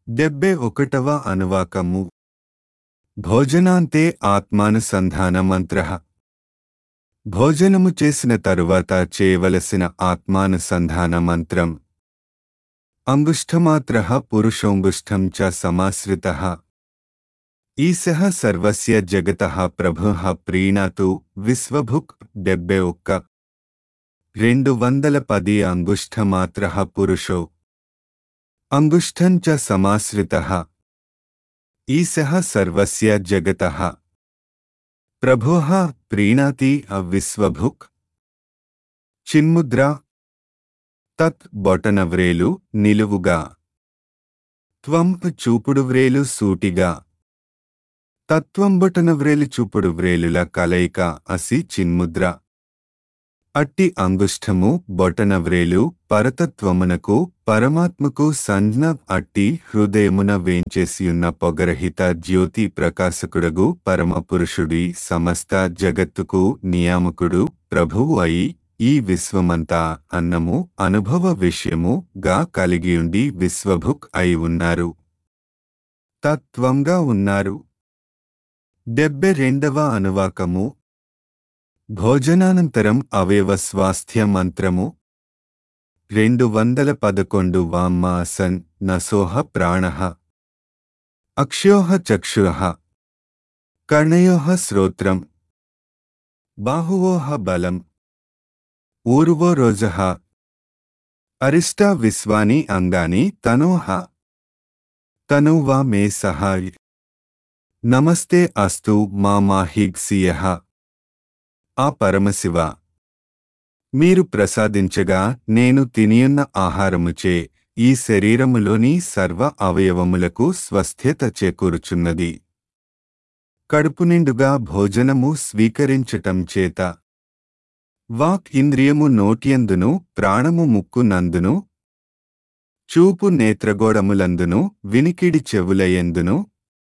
డెబ్బై ఒకటవ అనువాకము భోజనాంతే ఆత్మానుసంధాన మంత్ర భోజనము చేసిన తరువాత చేయవలసిన ఆత్మానుసంధాన మంత్రం అంగుష్ఠమాత్ర పురుషోంగుష్ఠం చ సమాశ్రిత ఈశః సర్వస్య జగతః ప్రభుః ప్రీణాతు విశ్వభుక్ డెబ్బై ఒక్క రెండు వందల పది అంగుష్ఠమాత్ర పురుషో అంగుష్ఠం చ సమాశ్రితః ఈశః సర్వస్య జగతః ప్రభుః ప్రీణాతి విశ్వభుక్ చిన్ముద్ర తత్ బొటనవ్రేలు నిలువుగా త్వం చూపుడు వ్రేలు సూటిగా తత్వం బొటనవ్రేలు చూపుడు వ్రేలుల కలయిక అసి చిన్ముద్ర అట్టి అంగుష్ఠము బొటనవ్రేలు పరతత్వమునకు పరమాత్మకు సంజ్ఞ అట్టి హృదయమున వేంచేసియున్న పొగరహిత జ్యోతి ప్రకాశకుడగు పరమపురుషుడి సమస్త జగత్తుకు నియామకుడు ప్రభువు అయి ఈ విశ్వమంతా అన్నము అనుభవ విషయము గా కలిగియుండి విశ్వభుక్ అయి ఉన్నారు తత్వంగా ఉన్నారు డెబ్బె రెండవ అనువాకము భోజనానంతరం అవయవ స్వాస్థ్య మంత్రము రెండు వందల పదకొండు వామ్మాసన్ నసోహ ప్రాణ అక్ష్యోహ చక్షుః కర్ణయోః శ్రోత్రం బాహువోహ బలం ఊరువో రోజః అరిష్టా విశ్వాని అంగాని తనోహ తనువా మే సహాయ్ నమస్తే అస్తు మా మాహిగ్సియః ఆ పరమశివ మీరు ప్రసాదించగా నేను తినియున్న ఆహారముచే ఈ శరీరములోని సర్వ అవయవములకు స్వస్థ్యత చేకూరుచున్నది కడుపు నిండుగా భోజనము స్వీకరించటం చేత వాక్ ఇంద్రియము నోట్యందును ప్రాణము ముక్కు నందును చూపు నేత్రగోడములందును వినికిడి చెవులయందును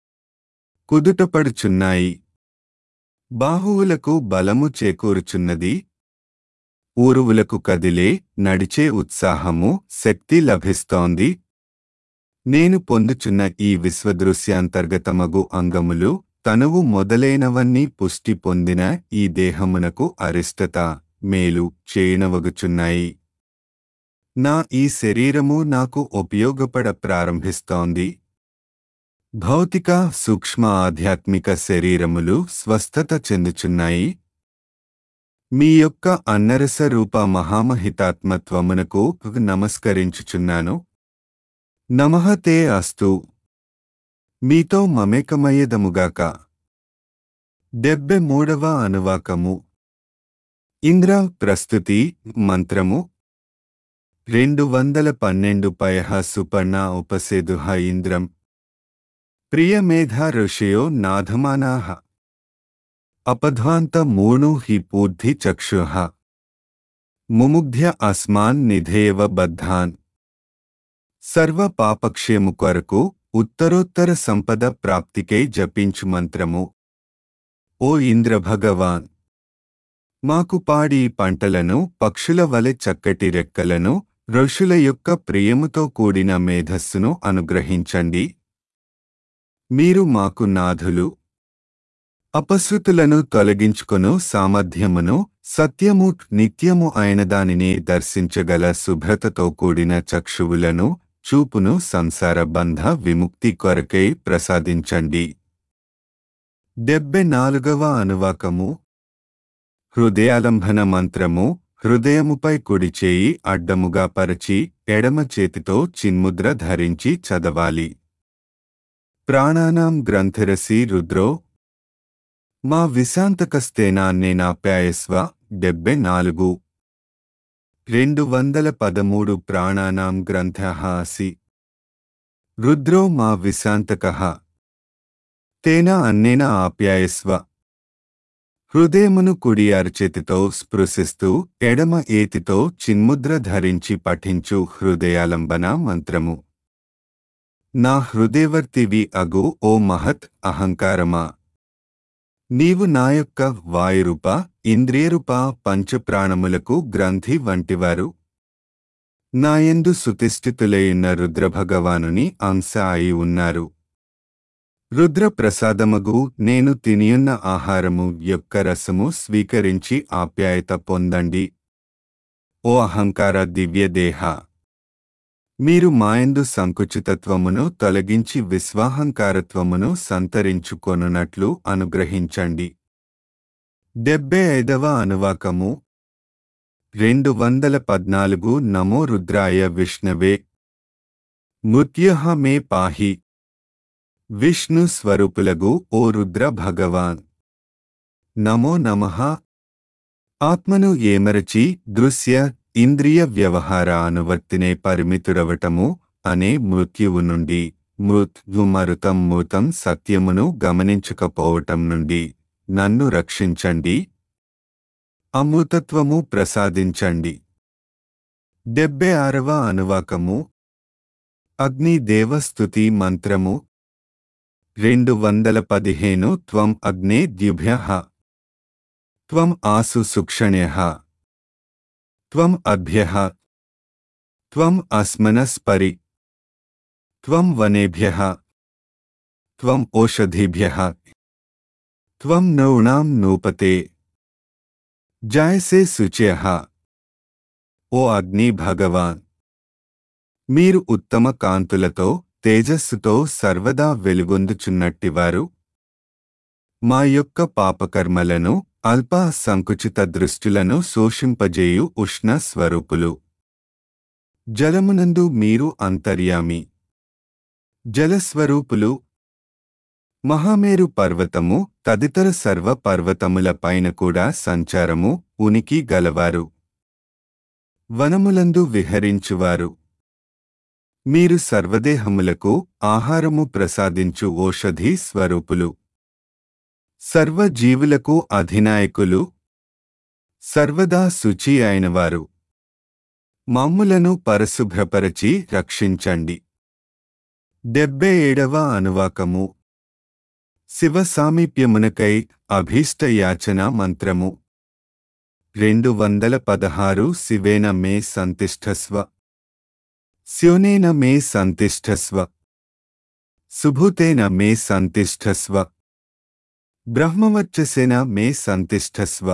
కుదుటపడుచున్నాయి బాహువులకు బలము చేకూరుచున్నది ఊరువులకు కదిలే నడిచే ఉత్సాహము శక్తి లభిస్తోంది నేను పొందుచున్న ఈ విశ్వదృశ్యాంతర్గతమగు అంగములు తనువు మొదలైనవన్నీ పుష్టి పొందిన ఈ దేహమునకు అరిష్టత మేలు చేయనవగుచున్నాయి నా ఈ శరీరము నాకు ఉపయోగపడ ప్రారంభిస్తోంది భౌతిక సూక్ష్మ ఆధ్యాత్మిక శరీరములు స్వస్థత చెందుచున్నాయి మీ యొక్క అన్నరస రూప మహామహితాత్మత్వమునకు నమస్కరించుచున్నాను నమహతే అస్తు మీతో మమేకమయ్యదముగాక డెబ్బె మూడవ అనువాకము ఇంద్ర ప్రస్తుతి మంత్రము రెండు వందల పన్నెండు పయః సుపర్ణ ఉపసేదుహ ఇంద్రం ప్రియమేధా ఋషయో నాధమానాః అపధ్వాంత మూణు హి పూర్ధి చక్షుః ముముగ్ధ్య అస్మాన్ నిధేయవ బద్ధాన్ సర్వ పాపక్షేము కొరకు ఉత్తరోత్తర సంపద ప్రాప్తికై జపించు మంత్రము ఓ ఇంద్ర భగవాన్ మాకు పాడి పంటలను పక్షుల వలె చక్కటి రెక్కలను ఋషుల యొక్క ప్రియముతో కూడిన మేధస్సును అనుగ్రహించండి మీరు మాకు నాథులు అపశృతులను తొలగించుకొను సామర్థ్యమును సత్యము నిత్యము అయిన దానిని దర్శించగల శుభ్రతతో కూడిన చక్షువులను చూపును సంసార బంధ విముక్తి కొరకై ప్రసాదించండి డెబ్బె నాలుగవ అనువాకము హృదయాలంబన మంత్రము హృదయముపై కుడిచేయి అడ్డముగా పరచి ఎడమ చేతితో చిన్ముద్ర ధరించి చదవాలి ప్రాణానాం గ్రంథరసి రుద్రో మా విశాంతకస్తేనాన్నేనాప్యాయస్వ డెబ్బె నాలుగు రెండు వందల పదమూడు ప్రాణానాం గ్రంథ అసి రుద్రో మా విశాంతక తేన అన్నేన ఆప్యాయస్వ హృదయమును కుడి అరచేతితో స్పృశిస్తూ ఎడమ ఏతితో చిన్ముద్ర ధరించి పఠించు హృదయాలంబన మంత్రము నా హృదయవర్తివి అగు ఓ మహత్ అహంకారమా నీవు నా యొక్క వాయురూప ఇంద్రియరూప పంచప్రాణములకు గ్రంథి వంటివారు నాయందు సుతిష్ఠితులైన రుద్రభగవానుని అంశ అయి ఉన్నారు రుద్ర ప్రసాదమగు నేను తినియున్న ఆహారము యొక్క రసము స్వీకరించి ఆప్యాయత పొందండి ఓ అహంకార దివ్యదేహ మీరు మాయందు సంకుచితత్వమును తొలగించి విశ్వాహంకారత్వమును సంతరించుకొనున్నట్లు అనుగ్రహించండి డెబ్బై ఐదవ అనువాకము రెండు వందల పద్నాలుగు నమో రుద్రాయ విష్ణవే మృత్యుహ మే పాహి విష్ణు స్వరూపులగు ఓ రుద్ర భగవాన్ నమో నమః ఆత్మను ఏమరచి దృశ్య ఇంద్రియ వ్యవహార అనువర్తినే పరిమితుడవటము అనే మృత్యువు నుండి మృత్యుమరుతం మూతం సత్యమును గమనించకపోవటం నుండి నన్ను రక్షించండి అమృతత్వము ప్రసాదించండి డెబ్బై ఆరవ అనువాకము అగ్ని దేవస్తుతి మంత్రము రెండు వందల పదిహేను త్వం అగ్నే ద్యుభ్య త్వం ఆసు సుక్షణ్య త్వం అభ్య త్వం అస్మనస్పరి త్వం వనేభ్య త్వం ఓషధీభ్య త్వం నౌణాం నూపతే జాయసే శుచ్య ఓ అగ్ని భగవాన్ మీరు ఉత్తమ కాంతులతో తేజస్సుతో సర్వదా వెలుగొందుచున్నట్టివారు మా యొక్క పాపకర్మలను అల్ప సంకుచిత దృష్టిలను శోషింపజేయు ఉష్ణ స్వరూపులు జలమునందు మీరు అంతర్యామి జలస్వరూపులు మహామేరు పర్వతము తదితర సర్వ పర్వతముల పైన కూడా సంచారము ఉనికి గలవారు వనములందు విహరించువారు మీరు సర్వదేహములకు ఆహారము ప్రసాదించు ఓషధి స్వరూపులు సర్వజీవులకు అధినాయకులు సర్వదా శుచి అయినవారు మమ్ములను పరిశుభ్రపరచి రక్షించండి డెబ్బై ఏడవ అనువాకము శివ సామీప్యమునకై అభీష్టయాచన మంత్రము రెండు వందల పదహారు శివేన మే సంతిష్ఠస్వ స్యోనేన మే సంతిష్ఠస్వ సుభూతేన మే సంతిష్ఠస్వ బ్రహ్మవర్చసేన మే సంతిష్ఠస్వ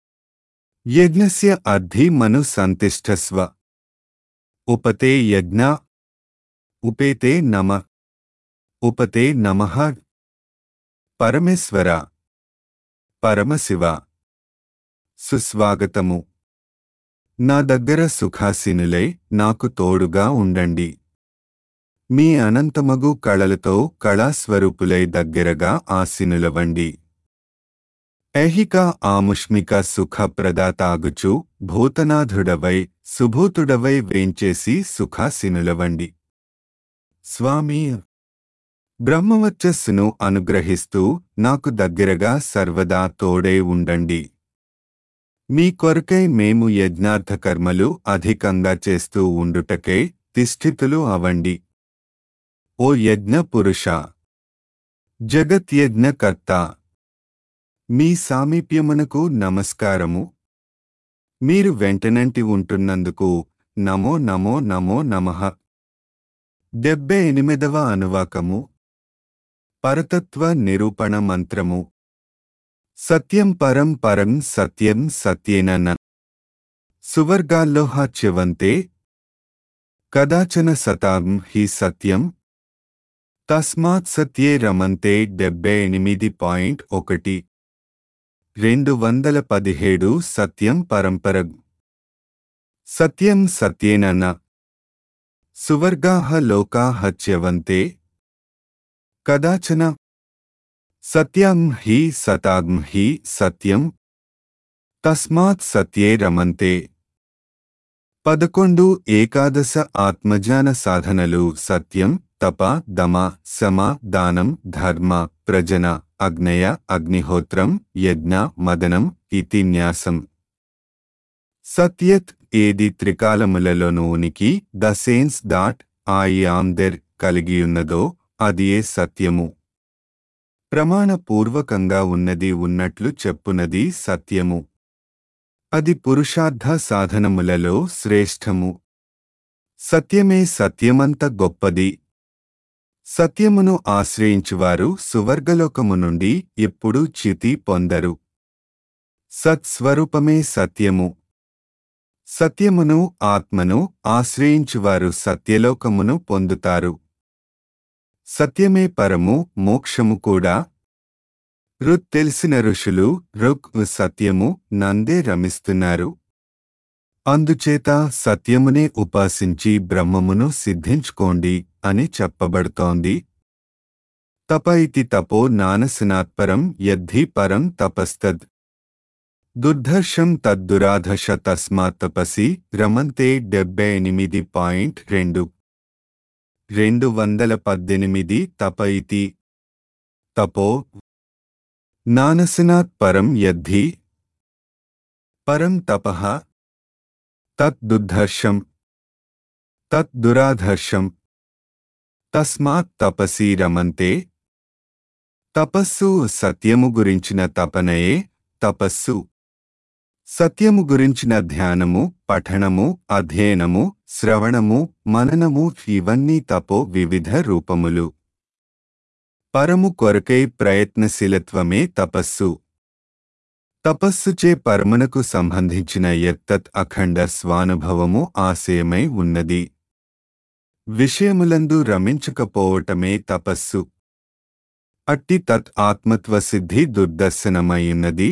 యజ్ఞస్య అర్ధి మను సంతిష్ఠస్వ ఉపతే యజ్ఞ ఉపేతే నమ ఉపతే నమః పరమేశ్వర పరమశివ సుస్వాగతము నా దగ్గర సుఖాసీనులై నాకు తోడుగా ఉండండి మీ అనంతమగు కళలతో కళాస్వరూపులై దగ్గరగా ఆసీనులవండి ఐహిక ఆముష్మిక సుఖ ప్రదాతాగుచు భూతనాథుడవై సుభూతుడవై వేంచేసి సుఖాసీనులవండి స్వామి బ్రహ్మవర్చస్సును అనుగ్రహిస్తూ నాకు దగ్గరగా సర్వదా తోడై ఉండండి మీ కొరకై మేము యజ్ఞార్థ కర్మలు అధికంగా చేస్తూ ఉండుటకై తిష్ఠితులు అవండి ఓ యజ్ఞ పురుష జగత్యజ్ఞకర్త మీ సామీప్యమునకు నమస్కారము మీరు వెంటనంటి ఉంటున్నందుకు నమో నమో నమో నమః డెబ్బై ఎనిమిదవ అనువాకము పరతత్వ నిరూపణ మంత్రము సత్యం పరం పరం సత్యం సత్యేన న సువర్గాల్లోహ చ్యవంతే కదాచన సతాం హి సత్యం తస్మాత్ సత్యే రమంతే డెబ్బై ఎనిమిది పాయింట్ ఒకటి రెండు వందల పదిహేడు సత్యం పరంపర సత్యం సత్యేన న సువర్గాః లోకాః చ్యవంతే కదాచన సత్యం హి సతాం హి సత్యం తస్మాత్ సత్యే రమంతే పదకొండు ఏకాదశ ఆత్మజ్ఞాన సాధనలు సత్యం తప దమ సమ దానం ధర్మ ప్రజన అగ్నయ అగ్నిహోత్రం యజ్ఞ మదనం ఇతి న్యాసం సత్యత్ ఏది త్రికాలములలోనూ ఉనికి ద సేన్స్ దాట్ ఆయి ఆందెర్ కలిగియున్నదో అదియే సత్యము ప్రమాణపూర్వకంగా ఉన్నది ఉన్నట్లు చెప్పునది సత్యము అది పురుషార్థ సాధనములలో శ్రేష్టము సత్యమే సత్యమంత గొప్పది సత్యమును ఆశ్రయించువారు సువర్గలోకము నుండి ఎప్పుడూ చ్యుతి పొందరు సత్స్వరూపమే సత్యము సత్యమును ఆత్మను ఆశ్రయించువారు సత్యలోకమును పొందుతారు సత్యమే పరము మోక్షము కూడా రుత్ తెలిసిన ఋషులు రుక్ సత్యము నందే రమిస్తున్నారు అందుచేత సత్యమునే ఉపాసించి బ్రహ్మమును సిద్ధించుకోండి అని చెప్పబడుతోంది తప ఇతి తపో నానసనాత్పరం యద్ధి పరం తపస్తద్ దుర్ధర్షం తద్దురాధశ తస్మాత్ తపసి రమంతే డెబ్బై ఎనిమిది పాయింట్ రెండు రెండు వందల పద్దెనిమిది తప ఇతి తపో నానసనాత్ పరం యద్ధి పరం తపః తత్ దుర్ధర్షం తత్ దురాధర్షం తస్మాత్ తపసి రమంతే తపస్సు సత్యము గురించిన తపనయే తపస్సు సత్యము గురించిన ధ్యానము పఠనము అధ్యయనము శ్రవణము మననము ఇవన్నీ తపో వివిధ రూపములు పరము కొరకై ప్రయత్నశీలత్వమే తపస్సు తపస్సుచే పరమునకు సంబంధించిన యత్తత్ అఖండ స్వానుభవము ఆశయమై ఉన్నది విషయములందు రమించకపోవటమే తపస్సు అట్టి తత్ ఆత్మత్వ సిద్ధి దుర్దర్శనమైయున్నది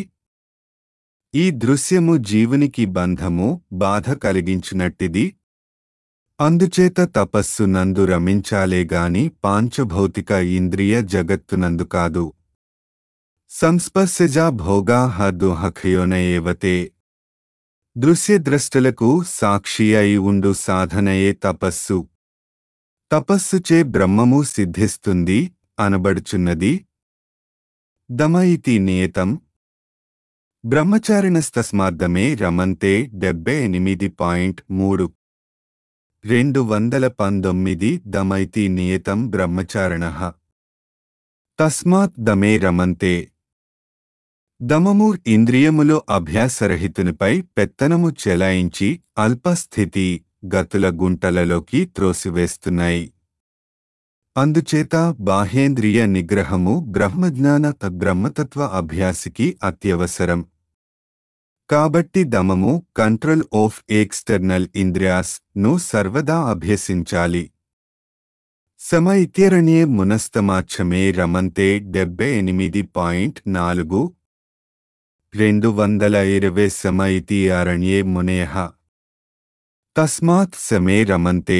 ఈ దృశ్యము జీవునికి బంధము బాధ కలిగించినట్టిది అందుచేత తపస్సు నందు రమించాలేగాని పాంచభౌతిక ఇంద్రియ జగత్తునందు కాదు సంస్పర్శజా భోగా దుహఖయోనయేవతే దృశ్యద్రష్టలకు సాక్షి అయి ఉండు సాధనయే తపస్సు తపస్సుచే బ్రహ్మము సిద్ధిస్తుంది అనబడుచున్నది దమ ఇతి నియతం బ్రహ్మచారిణస్తస్మాద్దమే రమంతే డెబ్బై ఎనిమిది పాయింట్ మూడు రెండు వందల పంతొమ్మిది దమైతి నియతం బ్రహ్మచారిణ తస్మాత్ దమే రమంతే దమము ఇంద్రియములో అభ్యాసరహితునిపై పెత్తనము చెలాయించి అల్పస్థితి గతుల గుంటలలోకి త్రోసివేస్తున్నాయి అందుచేత బాహ్యేంద్రియ నిగ్రహము బ్రహ్మజ్ఞాన బ్రహ్మతత్వ అభ్యాసికి అత్యవసరం కాబట్టి దమము కంట్రోల్ ఆఫ్ ఎక్స్టర్నల్ ఇంద్రియాస్ ను సర్వదా అభ్యసించాలి సమ ఇత్యరణ్యే మునస్తమాచ్చమే రమంతే డెబ్బై ఎనిమిది పాయింట్ నాలుగు రెండు వందల ఇరవై సమ ఇతి అరణ్యే మునేహ తస్మాత్ సమే రమంతే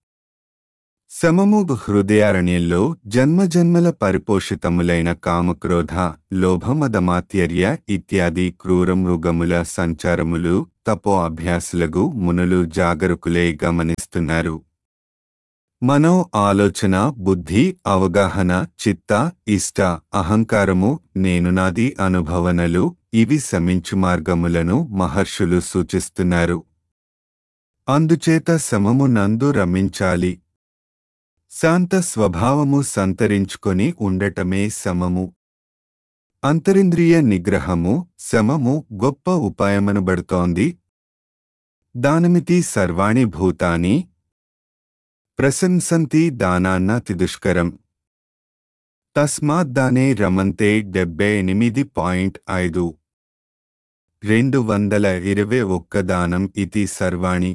సమము హృదయారణ్యంలో జన్మజన్మల పరిపోషితములైన కామక్రోధ లోభమదమాత్యర్య ఇత్యాది క్రూరమృగముల సంచారములు తపో అభ్యాసులగు మునులు జాగరుకులే గమనిస్తున్నారు మనో ఆలోచన బుద్ధి అవగాహన చిత్త ఇష్ట అహంకారము నేను నాది అనుభవనలు ఇవి శమించు మార్గములను మహర్షులు సూచిస్తున్నారు అందుచేత సమము నందు రమించాలి శాంత స్వభావము సంతరించుకొని ఉండటమే సమము అంతరింద్రియ నిగ్రహము సమము గొప్ప ఉపాయమనబడుతోంది దానమితి సర్వాణి భూతాని ప్రశంసంతి దానాన్నతి దుష్కరం తస్మాద్దానే రమంతే డెబ్బై ఎనిమిది పాయింట్ ఐదు రెండు వందల ఇరవై ఒక్క దానం ఇది సర్వాణి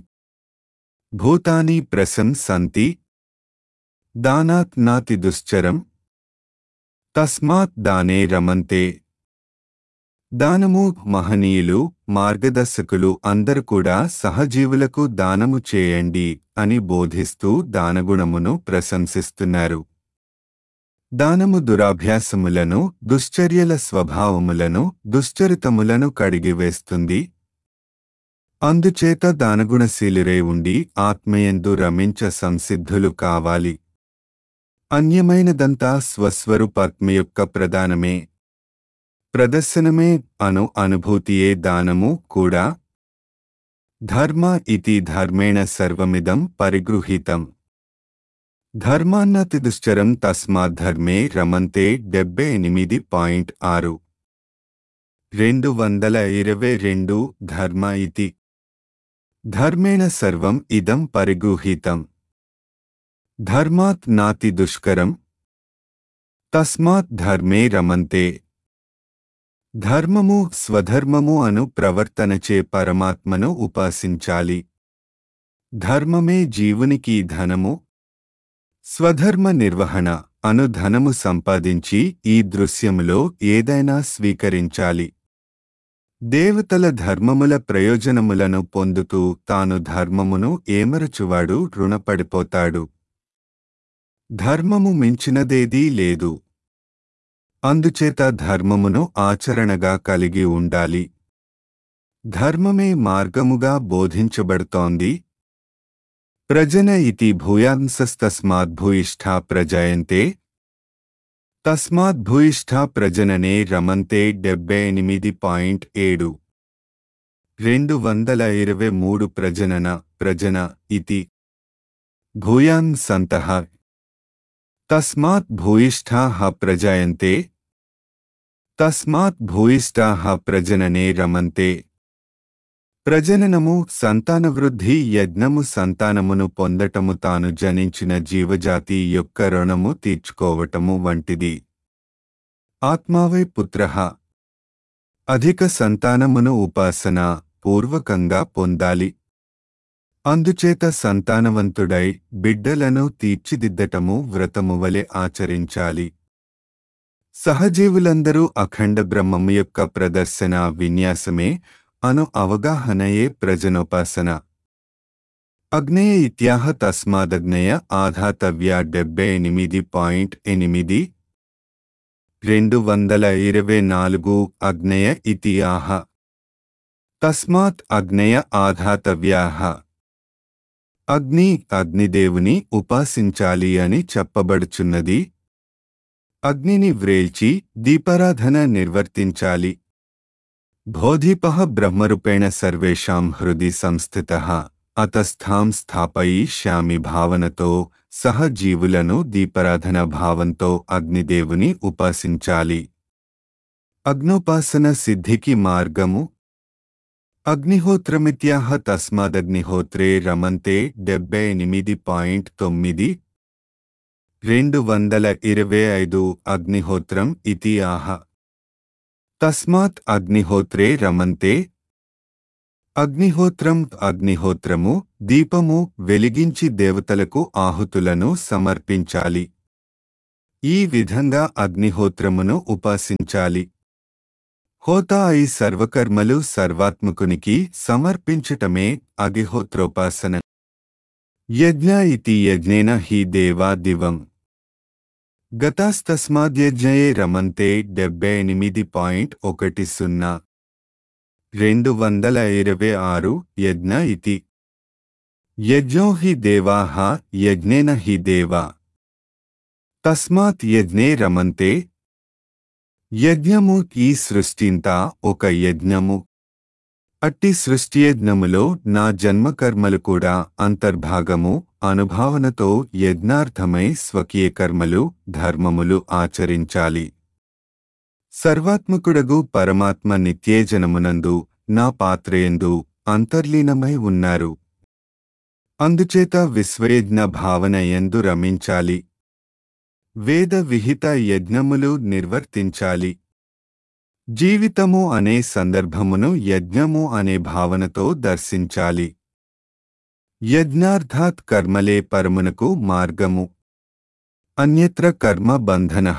భూతాని ప్రశంసంతి దానాత్ నాతి దుశ్చరం తస్మాత్ దానే రమంతే దానము మహనీయులు మార్గదర్శకులు అందరు కూడా సహజీవులకు దానము చేయండి అని బోధిస్తూ దానగుణమును ప్రశంసిస్తున్నారు దానము దురాభ్యాసములను దుశ్చర్యల స్వభావములను దుశ్చరితములను కడిగివేస్తుంది అందుచేత దానగుణశీలురై ఉండి ఆత్మయందు రమించ సంసిద్ధులు కావాలి అన్యమైనదంతా స్వస్వరూపాత్మ యొక్క ప్రధానమే ప్రదర్శనమే అను అనుభూతియే దానము కూడా ధర్మ ఇతి ధర్మేణ సర్వమిదం పరిగృహీతం ధర్మాన్నతి దుశ్చరం తస్మాద్ధర్మే రమంతే డెబ్బై ఎనిమిది పాయింట్ ఆరు రెండు వందల ఇరవై రెండు ధర్మ ఇతి ధర్మేణ సర్వం ఇదం పరిగృహీతం ధర్మాత్ నాతి దుష్కరం తస్మాత్ ధర్మే రమంతే ధర్మము స్వధర్మము అను ప్రవర్తనచే పరమాత్మను ఉపాసించాలి ధర్మమే జీవునికి ధనము స్వధర్మ నిర్వహణ అను ధనము సంపాదించి ఈ దృశ్యములో ఏదైనా స్వీకరించాలి దేవతల ధర్మముల ప్రయోజనములను పొందుతూ తాను ధర్మమును ఏమరచువాడు రుణపడిపోతాడు ధర్మము మించినదేదీ లేదు అందుచేత ధర్మమును ఆచరణగా కలిగి ఉండాలి ధర్మమే మార్గముగా బోధించబడుతోంది ప్రజన ఇతి భూయాంసస్తస్మాద్భూయిష్ఠా ప్రజయంతే తస్మాద్భూయిష్ఠా ప్రజననే రమంతే డెబ్బై ఎనిమిది పాయింట్ ఏడు రెండు వందల ఇరవై మూడు ప్రజనన ప్రజన ఇతి భూయాన్ సంతః తస్మాత్ భూయిష్ఠా ప్రజయంతే తస్మాత్ భూయిష్ఠా ప్రజననే రమంతే ప్రజననము సంతానవృద్ధి యజ్ఞము సంతానమును పొందటము తాను జనించిన జీవజాతి యొక్క రుణము తీర్చుకోవటము వంటిది ఆత్మావై పుత్ర అధిక సంతానమును ఉపాసన పూర్వకంగా పొందాలి అందుచేత సంతానవంతుడై బిడ్డలను తీర్చిదిద్దటము వ్రతము వలె ఆచరించాలి సహజీవులందరూ అఖండ బ్రహ్మము యొక్క ప్రదర్శన విన్యాసమే అను అవగాహనయే ప్రజనోపాసన అగ్నేయ ఇత్యాహ తస్మాదగ్నేయ ఆధాతవ్య డెబ్బై ఎనిమిది పాయింట్ ఎనిమిది రెండు వందల ఇరవై నాలుగు అగ్నేయ ఇతి ఆహ తస్మాత్ అగ్నేయ ఆధాతవ్యాహ అగ్ని అగ్నిదేవుని ఉపాసించాలి అని చెప్పబడుచున్నది అగ్నిని వ్రేల్చి దీపారాధన నిర్వర్తించాలి బోధిపః బ్రహ్మరూపేణ సర్వేషాం హృది సంస్థిత అతస్థాం స్థాపయిష్యామి భావనతో సహ జీవులను దీపారాధన భావంతో అగ్నిదేవుని ఉపాసించాలి అగ్నోపాసన సిద్ధికి మార్గము అగ్నిహోత్రమిత్యాహ తస్మాదగ్నిహోత్రే రమంతే డెబ్బై ఎనిమిది పాయింట్ తొమ్మిది రెండు వందల ఇరవై ఐదు అగ్నిహోత్రం ఇతి ఆహ తస్మాత్ అగ్నిహోత్రే రమంతే అగ్నిహోత్రం అగ్నిహోత్రము దీపము వెలిగించి దేవతలకు ఆహుతులను సమర్పించాలి ఈ విధంగా అగ్నిహోత్రమును ఉపాసించాలి హోతా అయి సర్వకర్మలు సర్వాత్మకునికి సమర్పించటమే అగిహోత్రోపాసన యజ్ఞ ఇతి యజ్ఞేన హి దేవా దివం గతాస్తస్మాద్యజ్ఞయే రమంతే డెబ్బై ఎనిమిది పాయింట్ ఒకటి సున్నా రెండు వందల ఇరవై ఆరు యజ్ఞ ఇతి యజ్ఞో హి దేవాః యజ్ఞేన హి దేవా తస్మాత్ యజ్ఞే రమంతే యజ్ఞము ఈ సృష్టింతా ఒక యజ్ఞము అట్టి సృష్టియజ్ఞములో నా జన్మకర్మలు కూడా అంతర్భాగము అనుభావనతో యజ్ఞార్థమై స్వకీయ కర్మలు ధర్మములు ఆచరించాలి సర్వాత్మకుడగు పరమాత్మ నిత్యేజనమునందు నా పాత్రయందు అంతర్లీనమై ఉన్నారు అందుచేత విశ్వయజ్ఞ భావన ఎందు రమించాలి వేద విహిత యజ్ఞములు నిర్వర్తించాలి జీవితము అనే సందర్భమును యజ్ఞము అనే భావనతో దర్శించాలి యజ్ఞార్థాత్ కర్మలే పరమునకు మార్గము అన్యత్ర కర్మ బంధన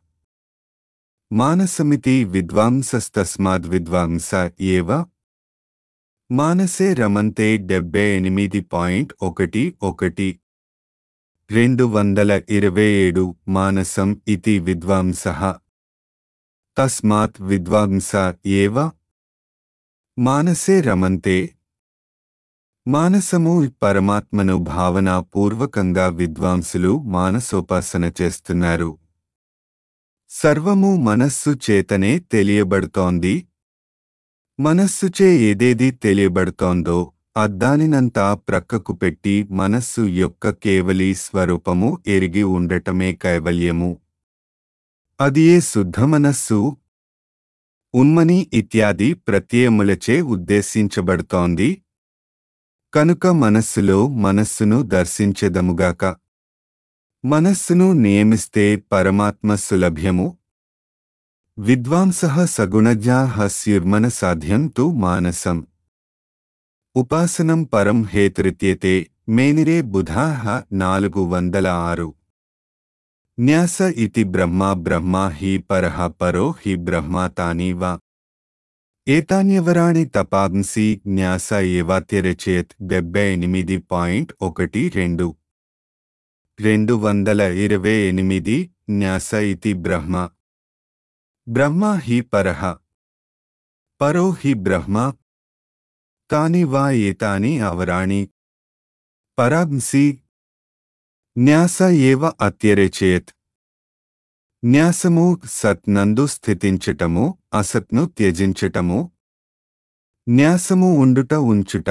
మానసమితి విద్వాంసస్తస్మాద్ విద్వాంస ఏవ మానసే రమంతే డెబ్బై ఎనిమిది పాయింట్ ఒకటి ఒకటి రెండు వందల ఇరవై ఏడు మానసం ఇతి విద్వాంస తస్మాత్ విద్వాంస ఏవ మానసే రమంతే మానసము పరమాత్మను భావనాపూర్వకంగా విద్వాంసులు మానసోపాసన చేస్తున్నారు సర్వము మనస్సు చేతనే తెలియబడుతోంది మనస్సుచే ఏదేది తెలియబడుతోందో అద్దానినంతా ప్రక్కకు పెట్టి మనస్సు యొక్క కేవలీ స్వరూపము ఎరిగి ఉండటమే కైవల్యము అదియే శుద్ధ మనస్సు ఉన్మని ఇత్యాది ప్రత్యయములచే ఉద్దేశించబడుతోంది కనుక మనస్సులో మనస్సును దర్శించెదముగాక మనస్సును నియమిస్తే పరమాత్మ సులభ్యము విద్వాంస సగుణజ్ఞా హస్యుర్మన సాధ్యం తు మానసం ఉపాసనం పరం హేతురిత్యతే మేనిరే బుధాః నాలుగు వందల ఆరు న్యాస ఇతి బ్రహ్మ బ్రహ్మ హి పరః పరో హి బ్రహ్మ తానీవ ఏతాన్యవరాణి తపాంసి న్యాస ఏవాత్యరచేత్ డెబ్బై ఎనిమిది పాయింట్ ఒకటి రెండు రెండు వందల ఇరవై ఎనిమిది న్యాస ఇతి బ్రహ్మ బ్రహ్మ హి పరః పరో హి బ్రహ్మ తాని వా ఏతాని అవరాణి పరాంసి న్యాస ఏవ అత్యరచేత్ న్యాసము సత్ నందు స్థితించటము అసత్ను త్యజించటము న్యాసము ఉండుట ఉంచుట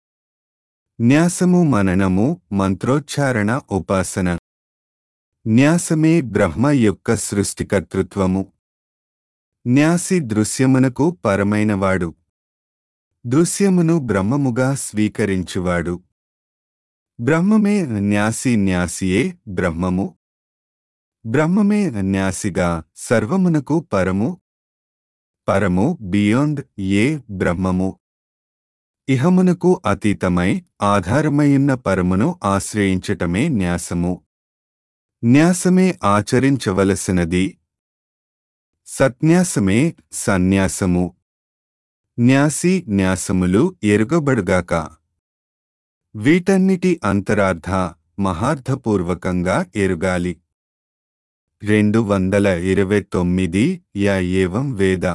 న్యాసము మననము మంత్రోచ్చారణ ఉపాసన న్యాసమే బ్రహ్మ యొక్క సృష్టికర్తృత్వము న్యాసి దృశ్యమునకు పరమైనవాడు దృశ్యమును బ్రహ్మముగా స్వీకరించువాడు బ్రహ్మమే న్యాసి న్యాసియే బ్రహ్మము బ్రహ్మమే న్యాసిగా సర్వమునకు పరము పరము బియాండ్ ఏ బ్రహ్మము ఇహమునకు అతీతమై ఆధారమైయున్న పరమును ఆశ్రయించటమే న్యాసము న్యాసమే ఆచరించవలసినది సత్న్యాసమే సన్యాసము న్యాసి న్యాసములు ఎరుగబడుగాక వీటన్నిటి అంతరార్థ మహార్థపూర్వకంగా ఎరుగాలి రెండు వందల ఇరవై తొమ్మిది యా ఏవం వేద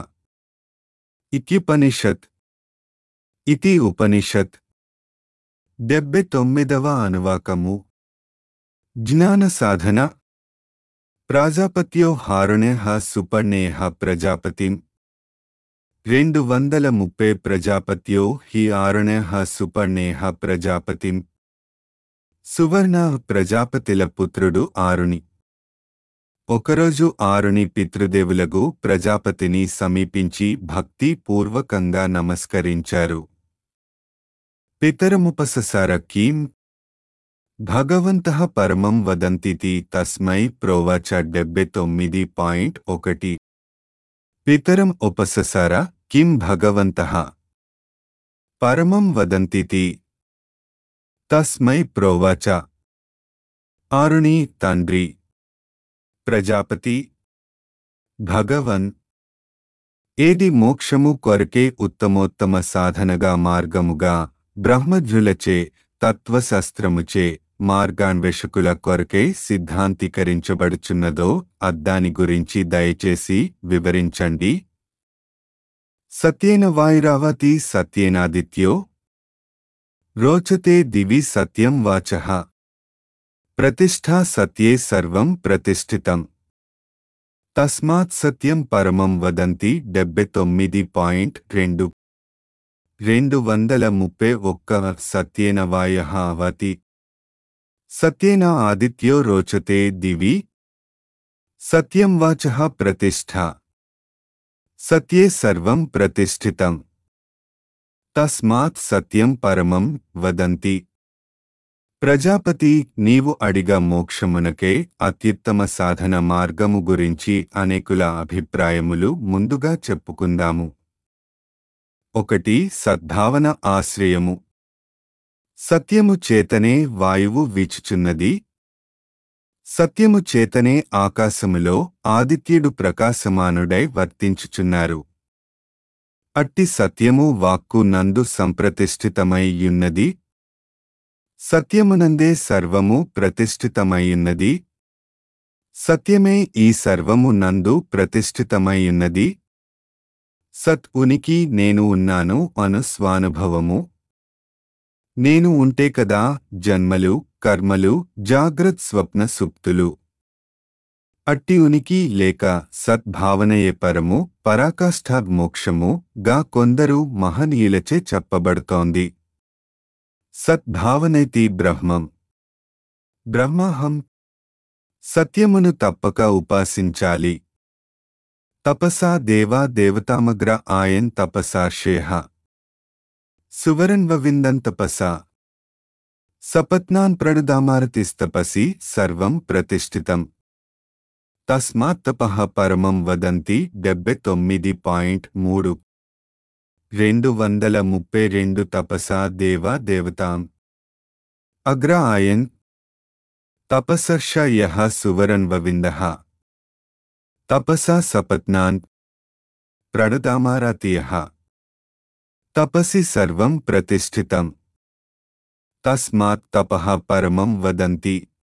ఇత్యుపనిషత్ ఇతి ఉపనిషత్ డెబ్బై తొమ్మిదవ అనువాకము జ్ఞాన సాధన ప్రాజాపత్యో హారుణేహ సుపర్ణేహ ప్రజాపతిం రెండు వందల ముప్పై ప్రజాపత్యో హి ఆరుణేహ సుపర్ణేహ ప్రజాపతిం సువర్ణ ప్రజాపతిల పుత్రుడు ఆరుణి ఒకరోజు ఆరుని పితృదేవులకు ప్రజాపతిని సమీపించి భక్తి పూర్వకంగా నమస్కరించారు పితరముపససార కీం భగవంతః పరమం వదంతితి తస్మై ప్రోవాచ డెబ్బై తొమ్మిది పాయింట్ ఒకటి పితరం ఉపససార కిం భగవంతః పరమం వదంతితి తస్మై ప్రోవాచ ఆరుణి తండ్రి ప్రజాపతి భగవన్ ఏది మోక్షము కొరకే ఉత్తమోత్తమ సాధనగా మార్గముగా బ్రహ్మజ్ఞులచే తత్వశాస్త్రముచే మార్గాన్వేషకుల కొరకే సిద్ధాంతీకరించబడుచున్నదో అద్దాని గురించి దయచేసి వివరించండి సత్యేన వాయురావతి సత్యేనాదిత్యో రోచతే దివి సత్యం వాచః ప్రతిష్ఠా సత్యే సర్వం ప్రతిష్ఠితం తస్మాత్ సత్యం పరమం వదంతి డెబ్బై తొమ్మిది పాయింట్ రెండు రెండు వందల ముప్పై ఒక్క సత్యేన వాయ అవతి సత్యేన ఆదిత్యో రోచతే దివి సత్యం వాచ ప్రతిష్ఠ సత్యే సర్వం ప్రతిష్ఠితం తస్మాత్ సత్యం పరమం వదంతి ప్రజాపతి నీవు అడిగ మోక్షమునకే అత్యుత్తమ సాధన మార్గము గురించి అనేకుల అభిప్రాయములు ముందుగా చెప్పుకుందాము ఒకటి సద్భావన ఆశ్రయము సత్యము చేతనే వాయువు వీచుచున్నది సత్యము చేతనే ఆకాశములో ఆదిత్యుడు ప్రకాశమానుడై వర్తించుచున్నారు అట్టి సత్యము వాక్కు నందు సంప్రతిష్ఠితమైయున్నది సత్యమునందే సర్వము ప్రతిష్ఠితమైయున్నది సత్యమే ఈ సర్వము నందు ప్రతిష్ఠితమైయున్నది సత్ ఉనికి నేను ఉన్నాను అను స్వానుభవము నేను ఉంటే కదా జన్మలు కర్మలు జాగ్రత్ స్వప్న సుప్తులు అట్టి ఉనికి లేక సద్భావనయే పరము పరాకాష్ఠ మోక్షము గా కొందరు మహనీయులచే చెప్పబడుతోంది సద్భావనైతి బ్రహ్మం బ్రహ్మహం సత్యమును తప్పక ఉపాసించాలి తపసా దేవా దేవతామగ్ర ఆయన్ తపసా షేహ సువరన్వవిందం తపసా సపత్నాన్ ప్రణుదామారతిస్తపసి సర్వం ప్రతిష్ఠితం తస్మాత్తపః పరమం వదంతి డెబ్బై తొమ్మిది పాయింట్ మూడు రెండు వందల ముప్పై రెండు తపసా దేవా దేవతాం అగ్ర ఆయన్ తపసర్ష యః సువరన్వవిందః తపసా సపత్నాన్ ప్రణుదామారతియః తపసి సర్వం ప్రతిష్ఠితం తస్మాత్ తపః పరమం వదంతి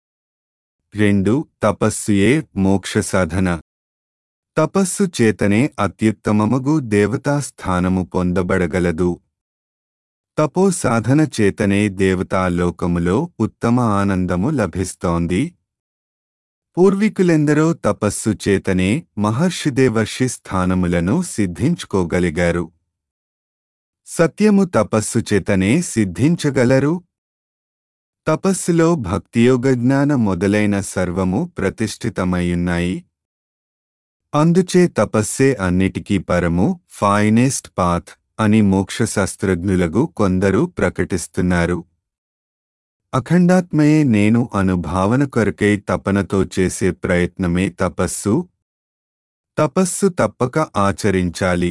రెండు తపస్సుయే మోక్ష సాధన తపస్సు చేతనే అత్యుత్తమమగు దేవతా స్థానము పొందబడగలదు తపో సాధన చేతనే దేవతాలోకములో ఉత్తమ ఆనందము లభిస్తోంది పూర్వీకులెందరో తపస్సు చేతనే మహర్షిదేవర్షి స్థానములను సిద్ధించుకోగలిగారు సత్యము తపస్సు చేతనే సిద్ధించగలరు తపస్సులో భక్తియోగ జ్ఞాన మొదలైన సర్వము ప్రతిష్ఠితమైయున్నాయి అందుచే తపస్సే అన్నిటికీ పరము ఫైనెస్ట్ పాత్ అని మోక్షశాస్త్రజ్ఞులగు కొందరు ప్రకటిస్తున్నారు అఖండాత్మయే నేను అనుభావన కొరకై తపనతో చేసే ప్రయత్నమే తపస్సు తపస్సు తప్పక ఆచరించాలి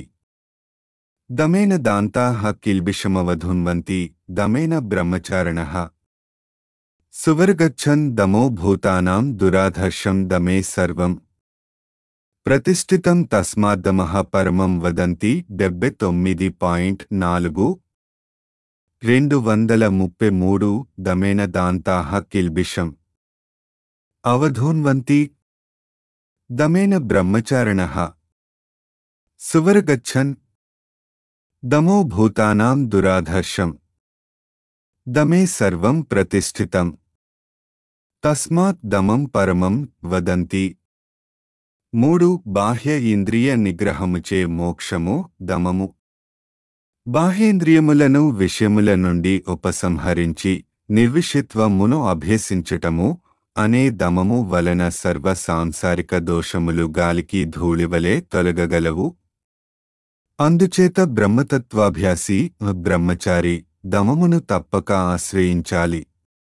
దమేన దాంతాః కిల్బిషమవధున్వంతి దమేన బ్రహ్మచారిణః సువర్గచ్చన్ దమో భూతానాం దురాధర్షం దమే సర్వం ప్రతిష్ఠితం తస్మాద్దమః పరమం వదంతి డెబ్బై తొమ్మిది పాయింట్ నాలుగు రెండు వందల ముప్పై మూడు దమేన దాంతాః కిల్బిషం అవధూన్వంతి దమేన బ్రహ్మచారిణః సువర్గచ్చన్ దమో భూతానాం దురాధర్షం దమే సర్వం ప్రతిష్ఠితం తస్మాత్ దమం పరమం వదంతి మూడు బాహ్య ఇంద్రియ నిగ్రహముచే మోక్షము దమము బాహ్యేంద్రియములను విషయముల నుండి ఉపసంహరించి నిర్విషిత్వమును అభ్యసించటము అనే దమము వలన సర్వ సాంసారిక దోషములు గాలికి ధూళివలే తొలగగలవు అందుచేత బ్రహ్మతత్వాభ్యాసి బ్రహ్మచారి దమమును తప్పక ఆశ్రయించాలి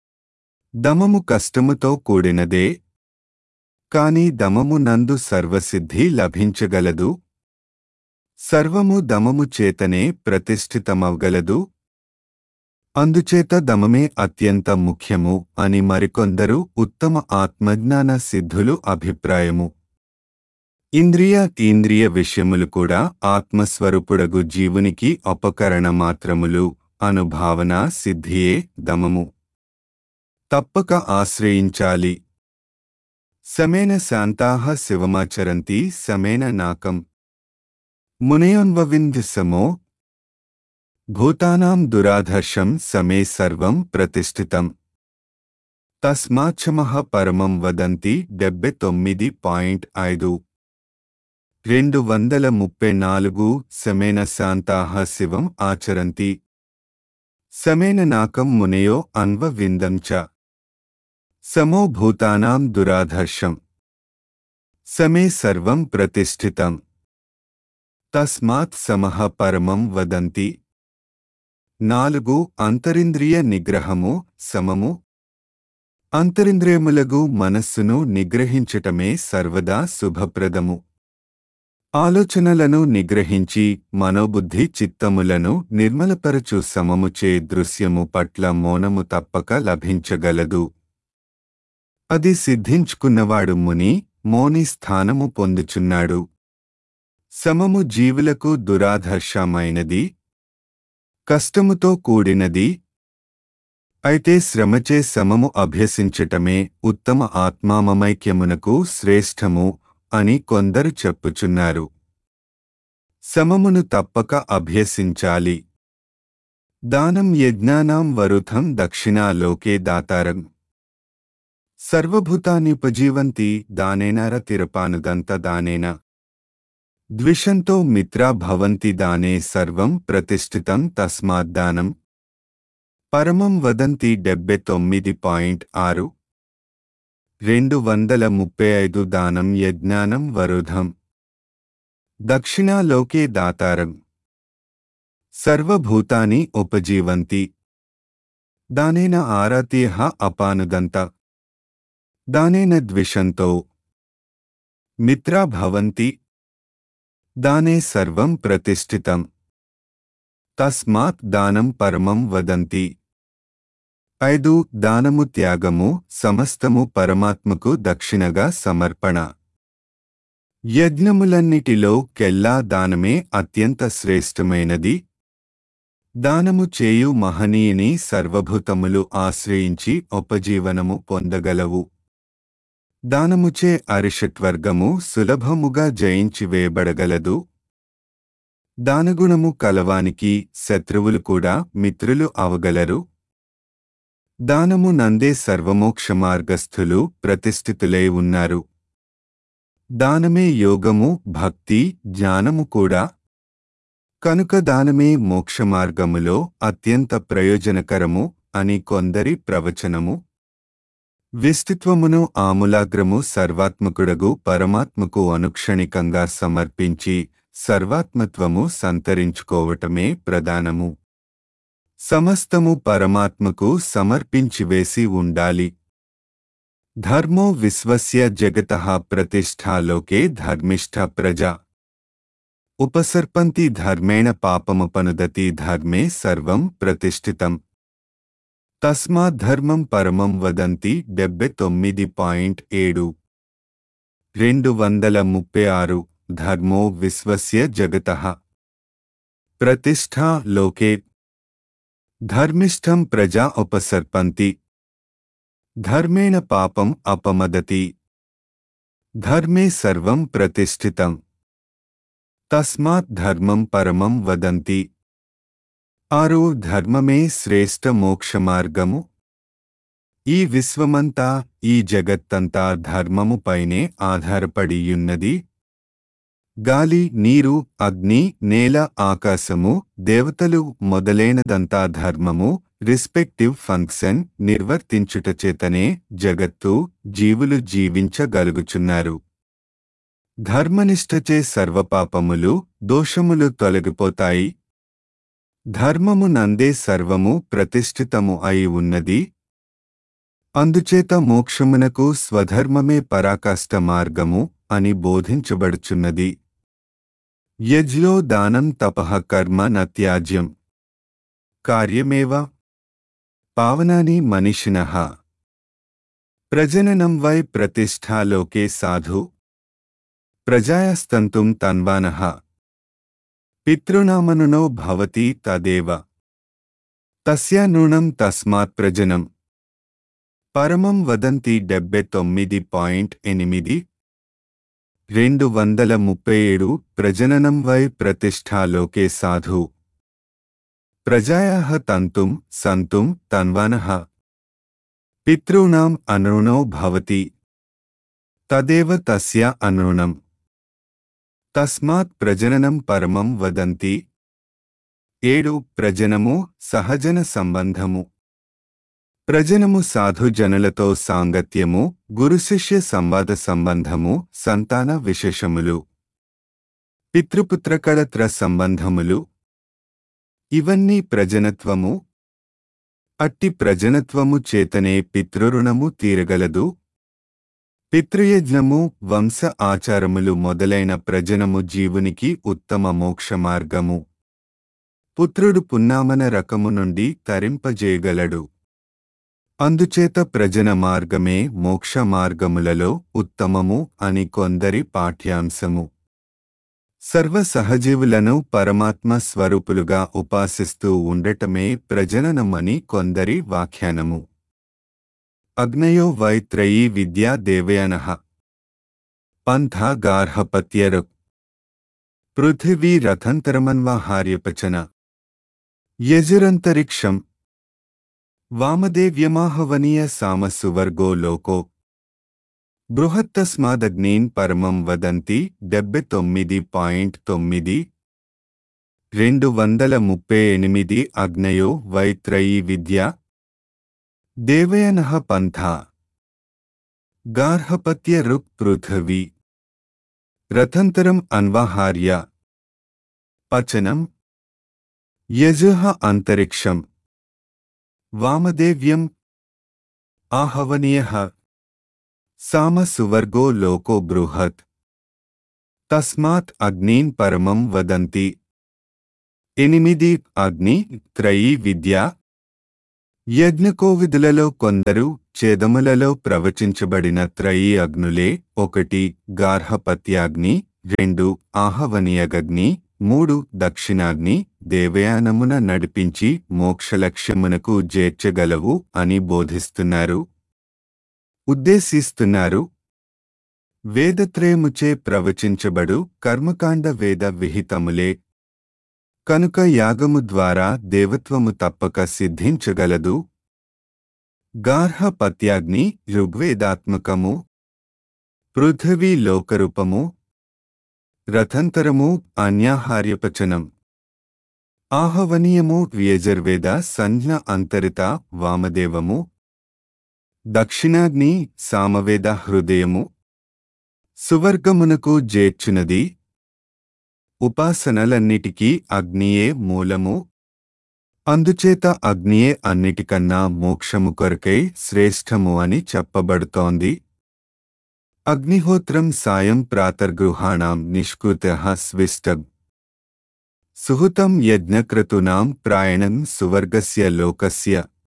దమము కష్టముతో కూడినదే కాని దమము నందు సర్వసిద్ధి లభించగలదు సర్వము దమము చేతనే ప్రతిష్ఠితమవగలదు అందుచేత దమమే అత్యంత ముఖ్యము అని మరికొందరు ఉత్తమ ఆత్మజ్ఞాన సిద్ధులు అభిప్రాయము ఇంద్రియ ఇంద్రియ విషయములు కూడా ఆత్మస్వరూపుడగు జీవునికి ఉపకరణ మాత్రములు అనుభావన సిద్ధియే దమము తప్పక ఆశ్రయించాలి సమేన శాంతాః శివమాచరంతి సమేన నాకం మునయోన్వవింధ్యసమో భూతానాం దురాధర్షం సమే సర్వం ప్రతిష్ఠితం తస్మాచ్చమః పరమం వదంతి డెబ్బై తొమ్మిది పాయింట్ ఐదు రెండు వందల ముప్పై నాలుగు సమేన శాంతాః శివం ఆచరంతి సమేన నాకం మునయో అన్వవిందం చ సమో భూతానాం దురాధర్షం సమే సర్వం ప్రతిష్ఠితం తస్మాత్ సమః పరమం వదంతి నాలుగు అంతరింద్రియ నిగ్రహము సమము అంతరింద్రియములగు మనస్సును నిగ్రహించటమే సర్వదా శుభప్రదము ఆలోచనలను నిగ్రహించి మనోబుద్ధి చిత్తములను నిర్మలపరచు సమముచే దృశ్యము పట్ల మౌనము తప్పక లభించగలదు అది సిద్ధించుకున్నవాడు ముని మౌని స్థానము పొందుచున్నాడు సమము జీవులకు దురాధర్షమైనది కష్టముతో కూడినది అయితే శ్రమచే సమము అభ్యసించటమే ఉత్తమ ఆత్మామమైక్యమునకు శ్రేష్టము అని కొందరు చెప్పుచున్నారు సమమును తప్పక అభ్యసించాలి దానం యజ్ఞానాం వరుథం దక్షిణా లోకే దాతారం సర్వభూతాన్యుపజీవంతి దానేనార తిరపానుదంత దానేన ద్విషంతో మిత్రా భవంతి దానే సర్వం ప్రతిష్ఠితం తస్మాద్దానం పరమం వదంతి డెబ్బై తొమ్మిది పాయింట్ ఆరు రెండు వందల ముప్పై ఐదు దానం యజ్ఞానం వరుధం దక్షిణాలోకే దాతారం సర్వభూతాని ఉపజీవంతి దానేన ఆరాత్యః అపానుదంత దానేన ద్విషంతో మిత్రా భవంతి దానే సర్వం ప్రతిష్ఠితం తస్మాత్ దానం పరమం వదంతి ఐదు దానము త్యాగము సమస్తము పరమాత్మకు దక్షిణగా సమర్పణ యజ్ఞములన్నిటిలో కెల్లా దానమే అత్యంత శ్రేష్టమైనది దానము చేయు మహనీయుని సర్వభూతములు ఆశ్రయించి ఉపజీవనము పొందగలవు దానముచే అరిషట్వర్గము సులభముగా జయించి వేయబడగలదు దానగుణము కలవానికి శత్రువులు కూడా మిత్రులు అవగలరు దానము నందే సర్వమోక్ష మార్గస్థులు ప్రతిష్ఠితులై ఉన్నారు దానమే యోగము భక్తి జ్ఞానము కూడా కనుక దానమే మోక్షమార్గములో అత్యంత ప్రయోజనకరము అని కొందరి ప్రవచనము విస్తిత్వమును ఆములాగ్రము సర్వాత్మకుడగు పరమాత్మకు అనుక్షణికంగా సమర్పించి సర్వాత్మత్వము సంతరించుకోవటమే ప్రధానము సమస్తము పరమాత్మకు సమర్పించివేసి ఉండాలి ధర్మో విశ్వస్య జగత ప్రతిష్టాలోకే ధర్మిష్ట ప్రజా ఉపసర్పంతి ధర్మేణ పాపముపనుదతి ధర్మే సర్వం ప్రతిష్ఠితం తస్మాద్ధర్మం పరమం వదంతి డెబ్బై తొమ్మిది పాయింట్ ఏడు రెండు వందల ముప్పై ఆరు ధర్మో విశ్వస్య జగత ప్రతిష్ఠా లోకే ధర్మిష్టం ప్రజా ఉపసర్పంతి ధర్మేణ పాపం అపమదతి ధర్మే సర్వం ప్రతిష్ఠితం తస్మాత్ ధర్మం పరమం వదంతి ఆరు ధర్మమే శ్రేష్ఠ మోక్ష మార్గము ఈ విశ్వమంతా ఈ జగత్తంతా ధర్మముపైనే ఆధారపడియున్నది గాలి నీరు అగ్ని నేల ఆకాశము దేవతలు మొదలైనదంతా ధర్మము రిస్పెక్టివ్ ఫంక్షన్ నిర్వర్తించుటచేతనే జగత్తు జీవులు జీవించగలుగుచున్నారు ధర్మనిష్టచే సర్వపాపములు దోషములు తొలగిపోతాయి ధర్మము నందే సర్వము ప్రతిష్ఠితము అయి ఉన్నది అందుచేత మోక్షమునకు స్వధర్మమే పరాకాష్ట మార్గము అని బోధించబడుచున్నది యజ్లో దానం తపః కర్మ నత్యాజ్యం కార్యమేవ పావనాని మనిషినః ప్రజననం వై ప్రతిష్టాలోకే సాధు ప్రజాయస్తంతుం తన్వానః పితృనామనునో భవతి తదేవ తస్యా నూనం తస్మాత్ ప్రజనం పరమం వదంతి డెబ్బై తొమ్మిది పాయింట్ ఎనిమిది రెండు వందల ముప్పై ఏడు ప్రజననం వై ప్రతిష్టాలోకే సాధు ప్రజాయాః తంతుం సంతుం తన్వానః పితॄణాం అనృణో భవతి తదేవ తస్య అనృణం తస్మాత్ ప్రజననం పరమం వదంతి ఏడు ప్రజనము సహజన సంబంధము ప్రజనము సాధుజనులతో సాంగత్యము గురుశిష్య సంవాద సంబంధము సంతాన విశేషములు పితృపుత్రకళత్ర సంబంధములు ఇవన్నీ ప్రజనత్వము అట్టి ప్రజనత్వము చేతనే పితృరుణము తీరగలదు పితృయజ్ఞము వంశ ఆచారములు మొదలైన ప్రజనము జీవునికి ఉత్తమ మోక్ష మార్గము పుత్రుడు పున్నామన రకము నుండి తరింపజేయగలడు అందుచేత ప్రజన మార్గమే మోక్ష మార్గములలో ఉత్తమము అని కొందరి పాఠ్యాంశము సర్వ సహజీవులను పరమాత్మ స్వరూపులుగా ఉపాసిస్తూ ఉండటమే ప్రజననమని కొందరి వ్యాఖ్యానము అగ్నయో వైత్రయీ విద్యా దేవయన పంథ గార్హపత్యరు పృథివీ రథంతరమన్వాహార్యపచన యజురంతరిక్షం వామదేవ్యమాహవనీయ సామసువర్గో లోకో బృహత్తస్మాదగ్నీన్ పరమం వదంతి డెబ్బై తొమ్మిది పాయింట్ తొమ్మిది రెండు వందల ముప్పై ఎనిమిది అగ్నయో వైత్రయీ విద్య దేవయన పంథ గార్హపత్య రుక్ పృథివీ రథంతరం అన్వాహార్య పచనం యజుః అంతరిక్షం వామదేవ్యం ఆహవనీయ సామ సువర్గో లోకో బృహత్ తస్మాత్ అగ్నీన్ పరమం వదంతి ఎనిమిది అగ్ని త్రయీ విద్య యజ్ఞకోవిదులలో కొందరు చేదములలో ప్రవచించబడిన త్రయీ అగ్నులే ఒకటి గార్హపత్యాగ్ని రెండు ఆహవనీయగగ్ని మూడు దక్షిణాగ్ని దేవయానమున నడిపించి మోక్షలక్ష్యమునకు చేర్చగలవు అని బోధిస్తున్నారు ఉద్దేశిస్తున్నారు వేదత్రయముచే ప్రవచించబడు కర్మకాండ వేద విహితములే కనుక యాగము ద్వారా దేవత్వము తప్పక సిద్ధించగలదు గార్హపత్యాగ్ని ఋగ్వేదాత్మకము పృథివీ లోకరూపము రథంతరము అన్యాహార్యపచనం ఆహవనీయము వ్యజర్వేద సంజ్ఞ అంతరిత వామదేవము దక్షిణాగ్ని సామవేద హృదయము సువర్గమునకు జేర్చునది ఉపాసనలన్నిటికీ అగ్నియే మూలము అందుచేత అగ్నియే అన్నిటికన్నా మోక్షము కొరకై శ్రేష్టము అని చెప్పబడుతోంది అగ్నిహోత్రం సాయం ప్రాతర్గృహాణం నిష్కృత స్విష్టం సుహృతం యజ్ఞక్రతూనాం ప్రాయణం సువర్గస్య లోకస్య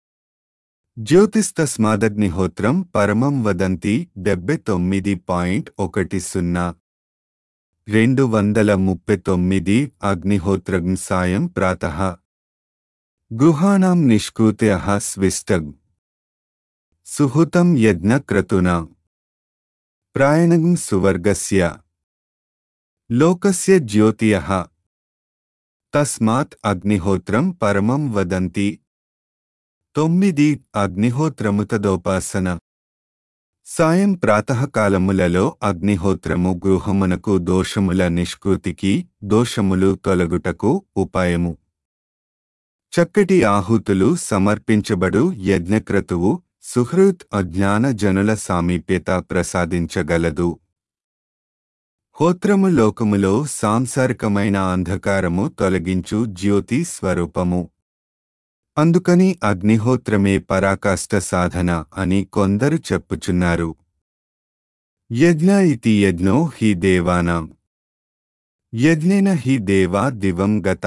జ్యోతిస్తస్మాదగ్నిహోత్రం పరమం వదంతి డెబ్బై తొమ్మిది పాయింట్ ఒకటి సున్నా రెండు వందల ముప్పై తొమ్మిది అగ్నిహోత్రం సాయం ప్రాతః గృహాణం నిష్కృత్య స్విష్టం సుహృతం యజ్ఞక్రతునా ప్రాయణం సువర్గస్య లోకస్య జ్యోతియః తస్మాత్ అగ్నిహోత్రం పరమం వదంతి తొమ్మిది అగ్నిహోత్రముతదోపాసన సాయం ప్రాతకాలములలో అగ్నిహోత్రము గృహమునకు దోషముల నిష్కృతికి దోషములు తొలగుటకు ఉపాయము చక్కటి ఆహుతులు సమర్పించబడు యజ్ఞక్రతువు సుహృత్ అజ్ఞాన జనుల సామీప్యత ప్రసాదించగలదు హోత్రము లోకములో సాంసారికమైన అంధకారము తొలగించు జ్యోతి స్వరూపము అందుకని అగ్నిహోత్రమే పరాకాష్ట సాధన అని కొందరు చెప్పుచున్నారు యజ్ఞ ఇతి యజ్ఞో హి దేవానాం యజ్ఞేన హి దేవా దివం గత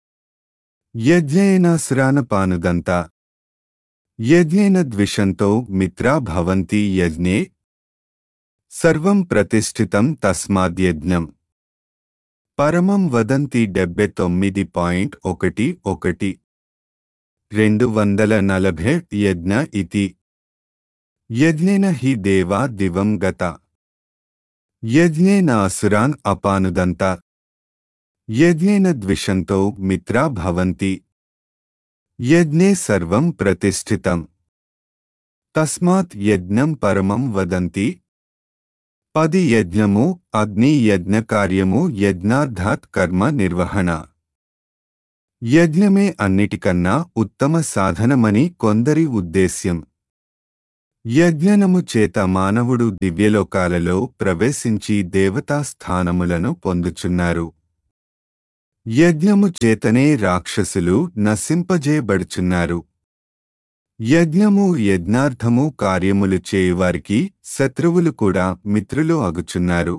యజ్ఞేనాసురానపానుదంత యజ్ఞేన ద్విషంతో మిత్రా భవంతి యజ్ఞే సర్వం ప్రతిష్ఠితం తస్మాద్యజ్ఞం పరమం వదంతి డెబ్బై తొమ్మిది పాయింట్ ఒకటి ఒకటి రెండు వందల నలభై యజ్ఞ ఇతి యజ్ఞేన హి దేవా దివం గత యజ్ఞేన అసురాన్ అపానుదంత యజ్ఞేన ద్విషంతో మిత్రా భవంతి యజ్ఞే సర్వం ప్రతిష్ఠితం తస్మాత్ యజ్ఞం పరమం వదంతి పది యజ్ఞము అగ్ని యజ్ఞ కార్యము యజ్ఞార్థాత్ కర్మ నిర్వహణ యజ్ఞమే అన్నిటికన్నా ఉత్తమ సాధనమని కొందరి ఉద్దేశ్యం యజ్ఞనము చేత మానవుడు దివ్యలోకాలలో ప్రవేశించి దేవతా స్థానములను పొందుచున్నారు యజ్ఞము చేతనే రాక్షసులు నశింపజేయబడుచున్నారు యజ్ఞము యజ్ఞార్థము కార్యములు చేయువారికి శత్రువులు కూడా మిత్రులు అగుచున్నారు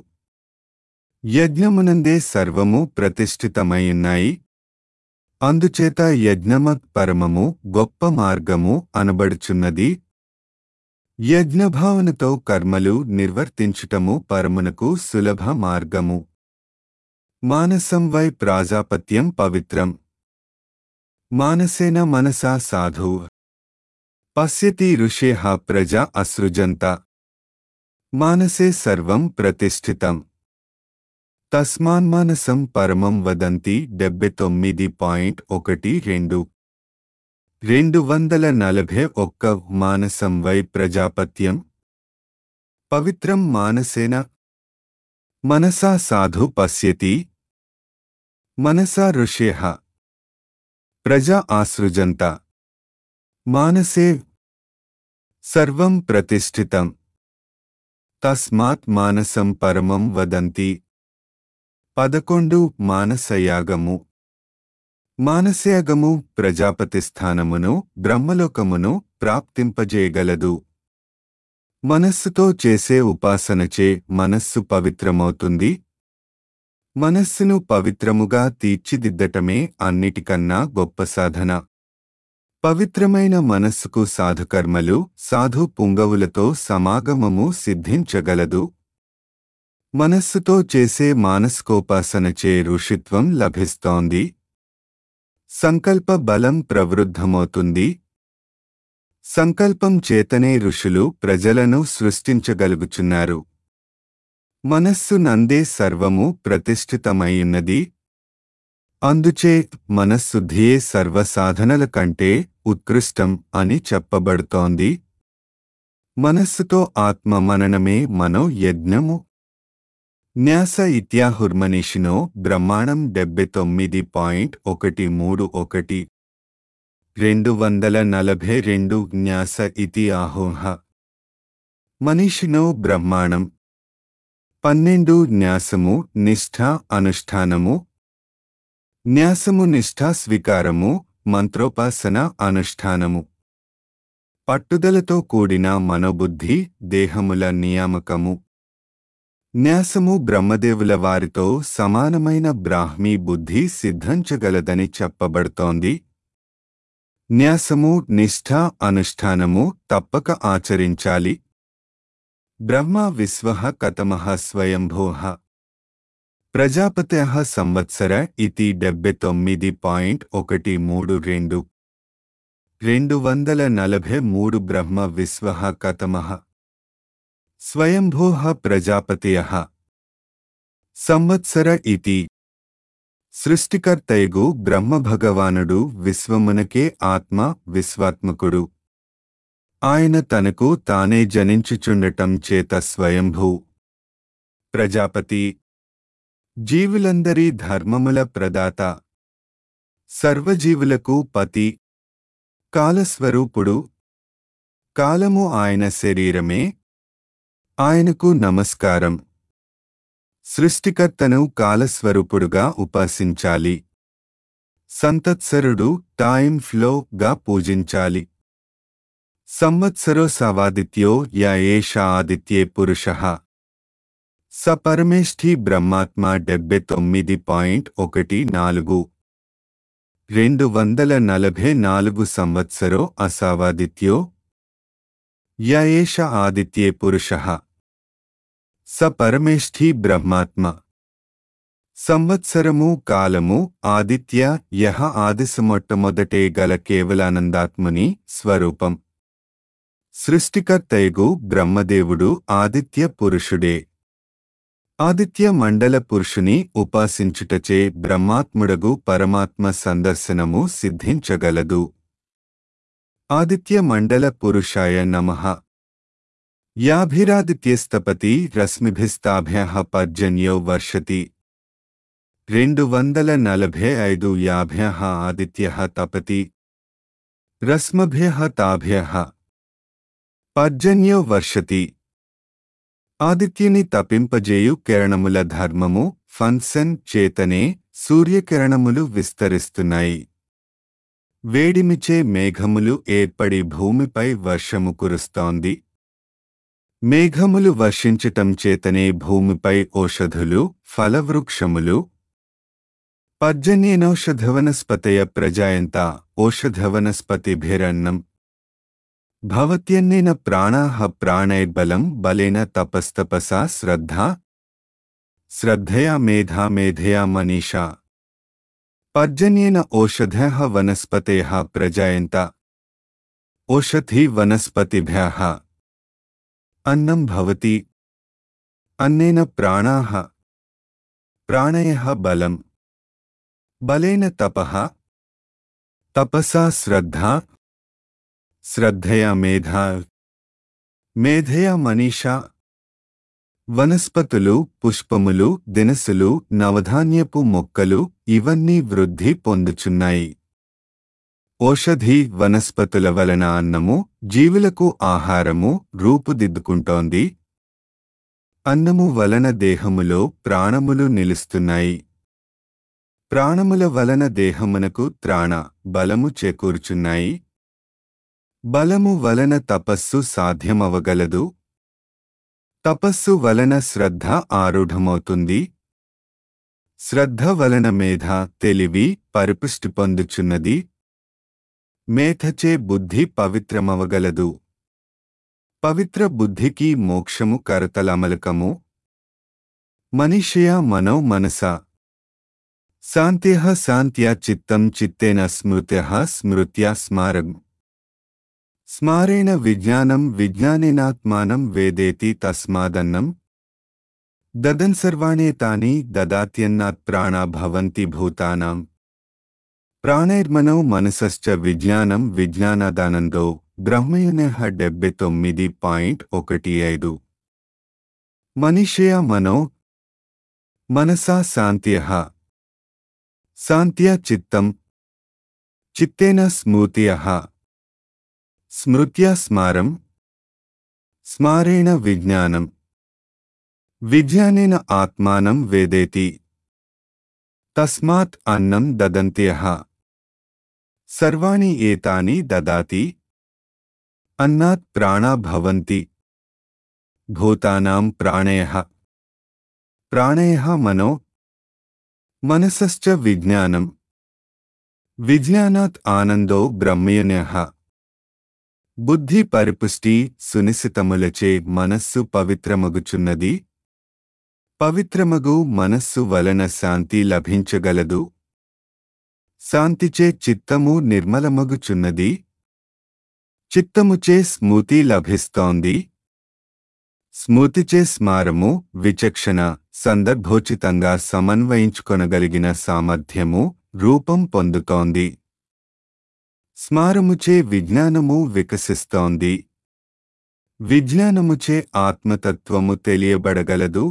యజ్ఞమునందే సర్వము ప్రతిష్ఠితమైయున్నాయి అందుచేత యజ్ఞమ పరమము గొప్ప మార్గము అనబడుచున్నది యజ్ఞభావనతో కర్మలు నిర్వర్తించుటము పరమునకు సులభ మార్గము మానసం వై ప్రాజాపత్యం పవిత్రం మానసేన మనసా సాధు పశ్యతి ఋషేః ప్రజా అసృజంత మానసే సర్వం ప్రతిష్ఠితం తస్మాన్మానసం పరమం వదంతి డెబ్బై తొమ్మిది పాయింట్ ఒకటి రెండు రెండు వందల నలభై ఒక్క మానసం వై ప్రజాపత్యం పవిత్రం మానసేన మనసా సాధు పశ్యతి మనసా ఋషేః ప్రజా ఆసృజంత మానసే సర్వం ప్రతిష్ఠితం తస్మాత్ మానసం పరమం వదంతి పదకొండు మానసయాగము మానసయాగము ప్రజాపతి స్థానమును బ్రహ్మలోకమును ప్రాప్తింపజేయగలదు మనస్సుతో చేసే ఉపాసనచే మనస్సు పవిత్రమవుతుంది మనస్సును పవిత్రముగా తీర్చిదిద్దటమే అన్నిటికన్నా గొప్ప సాధన పవిత్రమైన మనస్సుకు సాధుకర్మలు సాధు పుంగవులతో సమాగమము సిద్ధించగలదు మనస్సుతో చేసే మానసికోపాసనచే ఋషిత్వం లభిస్తోంది సంకల్ప బలం ప్రవృద్ధమవుతుంది సంకల్పం చేతనే ఋషులు ప్రజలను సృష్టించగలుగుచున్నారు మనస్సు నందే సర్వము ప్రతిష్ఠితమైయున్నది అందుచే మనశుద్ధియే సర్వసాధనల కంటే ఉత్కృష్టం అని చెప్పబడుతోంది మనస్సుతో ఆత్మ మననమే మనో యజ్ఞము న్యాస ఇత్యాహుర్మనిషినో బ్రహ్మాణం డెబ్బై తొమ్మిది పాయింట్ ఒకటి మూడు ఒకటి రెండు వందల నలభై రెండు న్యాస ఇతి ఆహోహ మనీషినో బ్రహ్మాణం పన్నెండు న్యాసము నిష్ఠ అనుష్ఠానము న్యాసము నిష్ఠా స్వీకారము మంత్రోపాసన అనుష్ఠానము పట్టుదలతో కూడిన మనోబుద్ధి దేహముల నియామకము న్యాసము బ్రహ్మదేవుల వారితో సమానమైన బ్రాహ్మీ బుద్ధి సిద్ధించగలదని చెప్పబడుతోంది న్యాసము నిష్ఠ అనుష్ఠానము తప్పక ఆచరించాలి బ్రహ్మ విశ్వ కతమః స్వయంభోః ప్రజాపత్య సంవత్సర ఇతి డెబ్బై తొమ్మిది పాయింట్ ఒకటి మూడు రెండు రెండు వందల నలభై మూడు బ్రహ్మ విశ్వ కతమః స్వయంభో ప్రజాపతయ సంవత్సర ఇతి సృష్టికర్తయగు బ్రహ్మభగవానుడు విశ్వమునకే ఆత్మ విశ్వాత్మకుడు ఆయన తనకు తానే జనించుచుండటం చేత స్వయంభూ ప్రజాపతి జీవులందరి ధర్మముల ప్రదాత సర్వజీవులకు పతి కాలస్వరూపుడు కాలము ఆయన శరీరమే ఆయనకు నమస్కారం సృష్టికర్తను కాలస్వరూపుడుగా ఉపాసించాలి సంతత్సరుడు టైం ఫ్లో గా పూజించాలి సంవత్సరో సవాదిత్యో య ఏష ఆదిత్యే పురుష స పరమేష్ఠి బ్రహ్మాత్మ డెబ్బై తొమ్మిది పాయింట్ ఒకటి నాలుగు రెండు వందల నలభై నాలుగు సంవత్సరో అసావాదిత్యో య ఏష ఆదిత్యే పురుష స పరమేష్ఠి బ్రహ్మాత్మ సంవత్సరము కాలము ఆదిత్య యహ ఆదిశమొట్టమొదటే గల కేవలానందాత్ముని స్వరూపం సృష్టికర్తయగు బ్రహ్మదేవుడు ఆదిత్య పురుషుడే ఆదిత్య మండల పురుషుని ఉపాసించుటచే బ్రహ్మాత్ముడగు పరమాత్మ సందర్శనము సిద్ధించగలదు ఆదిత్య మండల పురుషాయ నమః యాభిరాదిత్యస్తపతి రశ్మిభిస్తాభ్య పర్జన్యో వర్షతి రెండు వందల నలభై ఐదు యాభ్య ఆదిత్య తపతి రశ్మభ్య తాభ్య పర్జన్యో వర్షతి ఆదిత్యుని తపింపజేయు కిరణముల ధర్మము ఫన్సన్ చేతనే సూర్యకిరణములు విస్తరిస్తున్నాయి వేడిమిచే మేఘములు ఏర్పడి భూమిపై వర్షము కురుస్తోంది మేఘములు వర్షించటం చేతనే భూమిపై ఓషధులు ఫలవృక్షములు పర్జన్యేనౌషధవనస్పతయ ప్రజాయంత ఓషధవనస్పతిభిరన్నం భవత్యన్నేన ప్రాణాః ప్రాణైర్బలం బలేన తపస్తపసా శ్రద్ధా శ్రద్ధయా మేధా మేధయా మనీషా పర్జన్యేన ఓషధః వనస్పతయः ప్రజాయంత ఓషధి వనస్పతిభ్యः అన్నం భవతి అన్నేన ప్రాణాః ప్రాణయः బలం బలేన తపః తపసా శ్రద్ధా శ్రద్ధయా మేధా మేధయా మనీషా వనస్పతులు పుష్పములు దినసులు నవధాన్యపు మొక్కలు ఇవన్నీ వృద్ధి పొందుచున్నాయి ఓషధి వనస్పతుల వలన అన్నము జీవులకు ఆహారము రూపుదిద్దుకుంటోంది అన్నము వలన దేహములో ప్రాణములు నిలుస్తున్నాయి ప్రాణముల వలన దేహమునకు త్రాణ బలము చేకూర్చున్నాయి బలము వలన తపస్సు సాధ్యమవగలదు తపస్సు వలన శ్రద్ధ ఆరూఢమవుతుంది శ్రద్ధ వలన మేధ తెలివి పరిపుష్టి పొందుచున్నది మేధచే బుద్ధి పవిత్రమవగలదు పవిత్ర బుద్ధికి మోక్షము కరతలమలకము మనిషయ మనో మనస శాంత్య శాంత్య చిత్తం చిత్తేన స్మృత్య స్మృత్యా స్మారం స్మారేణ విజ్ఞానం విజ్ఞానేనాత్మానం వేదేతి తస్మాదన్నం దదన్ సర్వాణేతాని దదాత్యన్నాత్ ప్రాణా భవంతి భూతానాం ప్రాణైర్మనో మనసశ్చ విజ్ఞానం విజ్ఞానాదానందో బ్రహ్మయునః డెబ్బై తొమ్మిది పాయింట్ ఒకటి ఐదు మనిషయ మనో మనసా శాంత్య శాంత్య చిత్తం చిత్తేన స్మృత్య స్మృత్యా స్మారం స్మారేణ విజ్ఞానం విజ్ఞానేన ఆత్మానం వేదేతి తస్మాత్ అన్నం దదంత్యః సర్వాణి ఏతాని దదాతి అన్నాత్ ప్రాణా భవంతి భూతానాం ప్రాణయః ప్రాణయః మనో మనసశ్చ విజ్ఞానం విజ్ఞానాత్ ఆనందో బ్రహ్మయునః బుద్ధి పరిపుష్టి సునిశితములచే మనస్సు పవిత్రమగుచున్నది పవిత్రమగు మనస్సు వలన శాంతి లభించగలదు శాంతిచే చిత్తము నిర్మలమగుచున్నది చిత్తముచే స్మృతి లభిస్తోంది స్మృతిచే స్మారము విచక్షణ సందర్భోచితంగా సమన్వయించుకొనగలిగిన సామర్థ్యము రూపం పొందుతోంది స్మారముచే విజ్ఞానము వికసిస్తోంది విజ్ఞానముచే ఆత్మతత్వము తెలియబడగలదు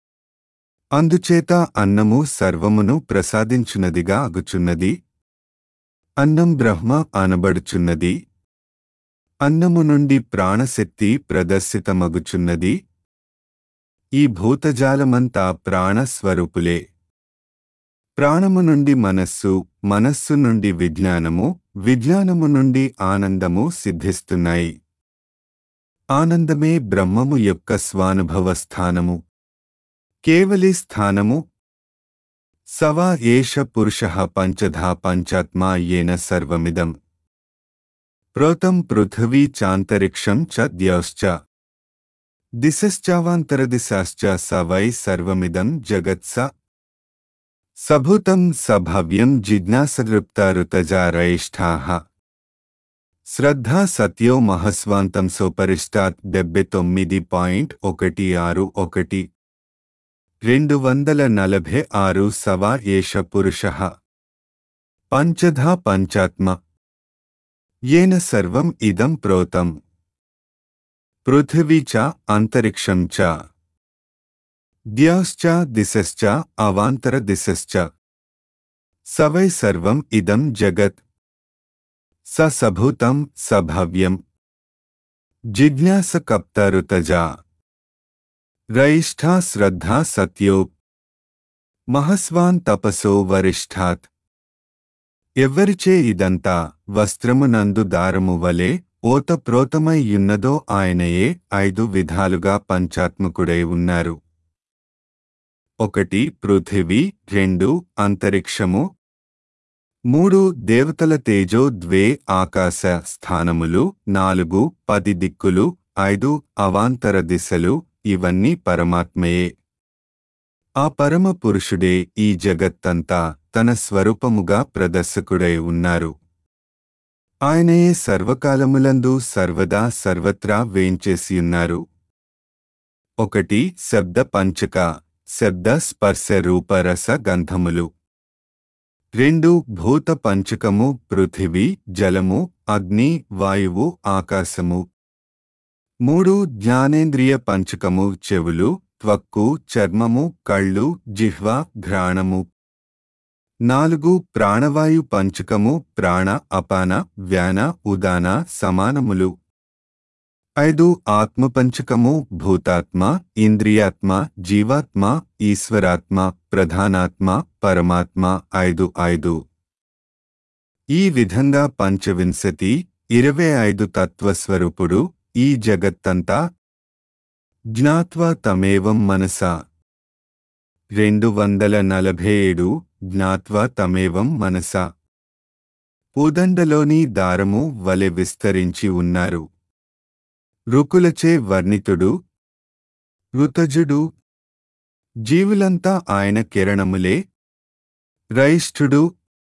అందుచేత అన్నము సర్వమును ప్రసాదించున్నదిగా అగుచున్నది అన్నం బ్రహ్మ అనబడుచున్నది అన్నము నుండి ప్రాణశక్తి ప్రదర్శితమగుచున్నది ఈ భూతజాలమంతా ప్రాణస్వరూపులే ప్రాణము నుండి మనస్సు మనస్సు నుండి విజ్ఞానము విజ్ఞానము నుండి ఆనందము సిద్ధిస్తున్నాయి ఆనందమే బ్రహ్మము యొక్క స్వానుభవ స్థానము కేవలి స్థానము సవా ఏష పురుష పంచధా పంచాత్మా ఏన సర్వమిదం ప్రోతం పృథివీ చాంతరిక్షం చ ద్యౌశ్చ దిశశ్చావాంతరదిశాశ్చ స వై సర్వమిదం జగత్స సభూతం సభవ్యం జిజ్ఞాసదృప్తారుతజారైష్ఠాః శ్రద్ధా సత్యో మహస్వాంతం సోపరిష్టాత్ డెబ్బై తొమ్మిది పాయింట్ ఒకటి ఆరు ఒకటి రెండు వందల నలభై ఆరు సవా ఏష పురుష పంచధా పంచాత్మ ఏన సర్వం ఇదం ప్రోతం పృథివీ చ అంతరిక్షం చ ద్యాశ్చ దిశశ్చ అవాంతర దిశశ్చ స వై సర్వం ఇదం జగత్ స సభూతం సభవ్యం జిజ్ఞాస కప్తరుతజా రయిష్ఠా శ్రద్ధా సత్యో మహస్వాన్ తపసో వరిష్ఠాత్ ఎవ్వరిచే ఇదంతా వస్త్రమునందు దారము వలె ఓతప్రోతమై యున్నదో ఆయనయే ఐదు విధాలుగా పంచాత్మకుడై ఉన్నారు ఒకటి పృథివీ రెండు అంతరిక్షము మూడు దేవతల తేజో ద్వే ఆకాశ స్థానములు నాలుగు పది దిక్కులు ఐదు అవాంతర దిశలు ఇవన్నీ పరమాత్మయే ఆ పరమ పురుషుడే ఈ జగత్తంతా తన స్వరూపముగా ప్రదర్శకుడై ఉన్నారు ఆయనయే సర్వకాలములందు సర్వదా సర్వత్రా వేంచేసియున్నారు ఒకటి శబ్ద పంచక శబ్ద స్పర్శ రూపరస గంధములు రెండు భూత పంచకము పృథివీ జలము అగ్ని వాయువు ఆకాశము మూడు జ్ఞానేంద్రియ పంచకము చెవులు త్వక్కు చర్మము కళ్ళు జిహ్వ ఘ్రాణము నాలుగు ప్రాణవాయు పంచకము ప్రాణ అపాన వ్యాన ఉదాన సమానములు ఐదు ఆత్మపంచకము భూతాత్మ ఇంద్రియాత్మ జీవాత్మ ఈశ్వరాత్మ ప్రధానాత్మ పరమాత్మ ఐదు ఐదు ఈ విధంగా పంచవింశతి ఇరవై ఐదు తత్వస్వరూపుడు ఈ జగత్తంతా జ్ఞాత్వా తమేవం మనసా రెండు వందల నలభై ఏడు జ్ఞాత్వా తమేవం మనసా పూదండలోని దారము వలె విస్తరించి ఉన్నారు రుకులచే వర్ణితుడు ఋతజుడు జీవులంతా ఆయన కిరణములే రైష్ఠుడు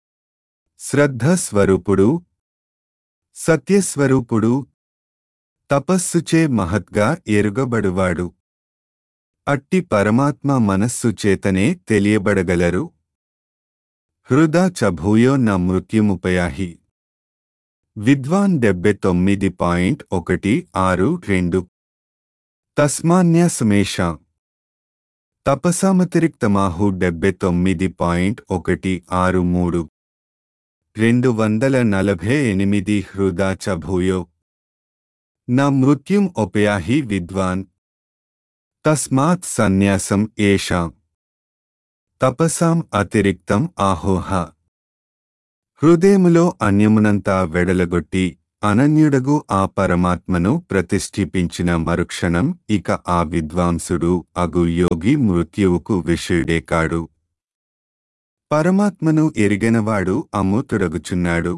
శ్రద్ధస్వరూపుడు సత్యస్వరూపుడు తపస్సుచే మహత్గా ఎరుగబడువాడు అట్టి పరమాత్మ మనస్సు చేతనే తెలియబడగలరు హృదా చభూయో న మృత్యుముపయాహి విద్వాన్ డెబ్బె తొమ్మిది పాయింట్ ఒకటి ఆరు రెండు తస్మాన్యాసమేష తపసామతిరిక్తమాహు డెబ్బె తొమ్మిది పాయింట్ ఒకటి ఆరు మూడు రెండు వందల నలభై ఎనిమిది హృదా చభూయో నా మృత్యుం ఉపయాహి విద్వాన్ తస్మాత్ సన్యాసం ఏషాం తపసాం అతిరిక్తం ఆహోహ హృదయములో అన్యమునంతా వెడలగొట్టి అనన్యుడగు ఆ పరమాత్మను ప్రతిష్ఠిపించిన మరుక్షణం ఇక ఆ విద్వాంసుడు అగు యోగి మృత్యువుకు విషయుడే కాడు పరమాత్మను ఎరిగెనవాడు అమూతుడగుచున్నాడు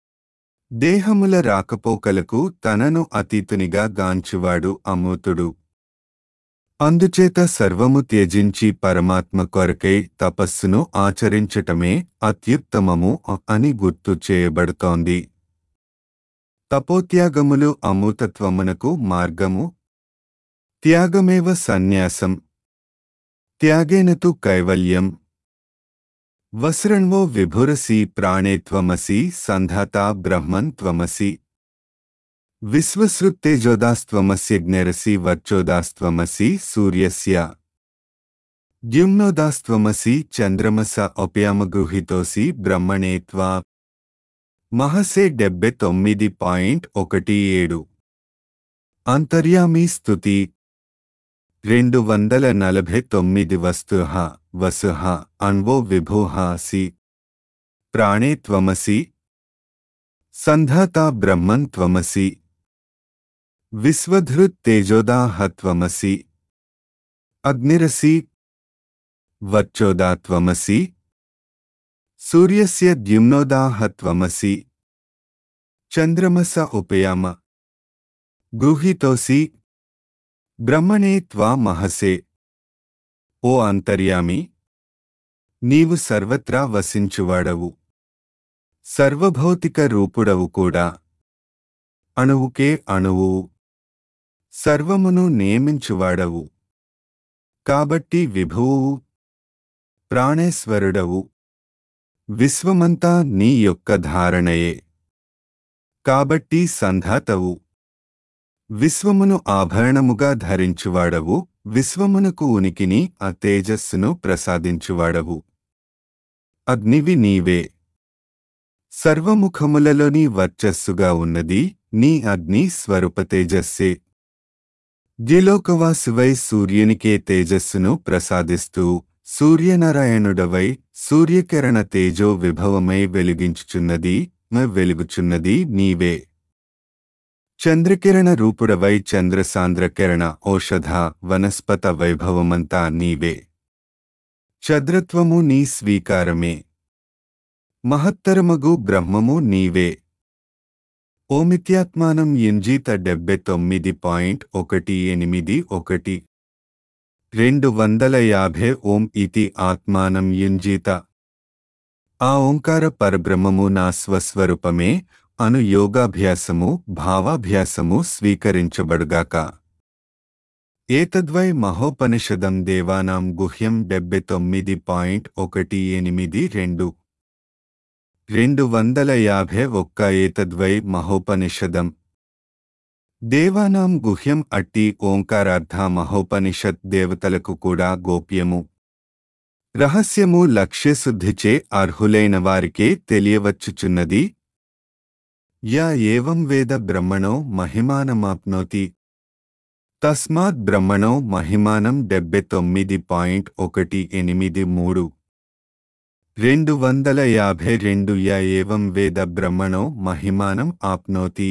దేహముల రాకపోకలకు తనను అతీతునిగా గాంచువాడు అమూతుడు అందుచేత సర్వము త్యజించి పరమాత్మ కొరకై తపస్సును ఆచరించటమే అత్యుత్తమము అని గుర్తు చేయబడుతోంది తపోత్యాగములు అమూతత్వమునకు మార్గము త్యాగమేవ సన్యాసం త్యాగేనతు కైవల్యం వస్రణ్వో విభురసి ప్రాణేత్వమసి సంధాతా బ్రహ్మన్ త్వమసి విశ్వసృత్తేజోదాస్త్వమస్యజ్ఞరసి వర్చోదాస్త్వమసి సూర్యస్య ద్యుమ్నోదాస్త్వమసి చంద్రమస అప్యామగృహితోసి బ్రహ్మణే త్వా మహసే డెబ్బె తొమ్మిది పాయింట్ ఒకటి ఏడు అంతర్యామి స్థుతి రెండు వందల నలభై తొమ్మిది వస్తుహ వసుహ అన్వో విభూహ అసి ప్రాణే త్వమసి సంధాతా బ్రహ్మన్ త్వమసి విశ్వధృత్ తేజోదాహ త్వమసి అగ్నిరసి వచ్చోదా త్వమసి సూర్యస్య ద్యుమ్నోదాహ త్వమసి చంద్రమస ఉపయామ గృహీతోసి బ్రహ్మణే త్వా మహసే ఓ అంతర్యామి నీవు సర్వత్రా వసించువాడవు సర్వభౌతిక రూపుడవు కూడా అణువుకే అణువు సర్వమును నియమించువాడవు కాబట్టి విభువు ప్రాణేశ్వరుడవు విశ్వమంతా నీ యొక్క ధారణయే కాబట్టి సంధాతవు విశ్వమును ఆభరణముగా ధరించువాడవు విశ్వమునకు ఉనికిని ఆ తేజస్సును ప్రసాదించువాడవు అగ్నివి నీవే సర్వముఖములలోని వర్చస్సుగా ఉన్నది నీ అగ్ని స్వరూప తేజస్సే ద్విలోకవాసువై సూర్యునికే తేజస్సును ప్రసాదిస్తూ సూర్యనారాయణుడవై సూర్యకిరణ తేజో విభవమై వెలిగించుచున్నది మ వెలుగుచున్నది నీవే చంద్రకిరణ రూపుడవై చంద్రసాంద్రకిరణ ఔషధ వనస్పత వైభవమంతా నీవే చద్రత్వము నీ స్వీకారమే మహత్తరమగు బ్రహ్మము నీవే ఓమిత్యాత్మానం యుంజీత డెబ్బె తొమ్మిది పాయింట్ ఒకటి ఎనిమిది ఒకటి రెండు వందల యాభై ఓం ఇతి ఆత్మానం యుంజీత ఆ ఓంకార పరబ్రహ్మము నా స్వస్వరూపమే అను యోగాభ్యాసము భావాభ్యాసము స్వీకరించబడుగాక ఏతద్వై మహోపనిషదం దేవానాం గుహ్యం డెబ్బె తొమ్మిది పాయింట్ ఒకటి ఎనిమిది రెండు రెండు వందల యాభై ఒక్క ఏతద్వై మహోపనిషదం దేవానాం గుహ్యం అట్టి ఓంకారార్థ మహోపనిషత్ దేవతలకు కూడా గోప్యము రహస్యము లక్ష్యశుద్ధిచే అర్హులైన వారికే తెలియవచ్చుచున్నది యా ఏవం వేద బ్రహ్మణో మహిమానమాప్నోతి తస్మాత్ బ్రహ్మణో మహిమానం డెబ్బై తొమ్మిది పాయింట్ ఒకటి ఎనిమిది మూడు రెండు వందల యాభై రెండు య ఏవం వేద బ్రహ్మణో మహిమానం ఆప్నోతి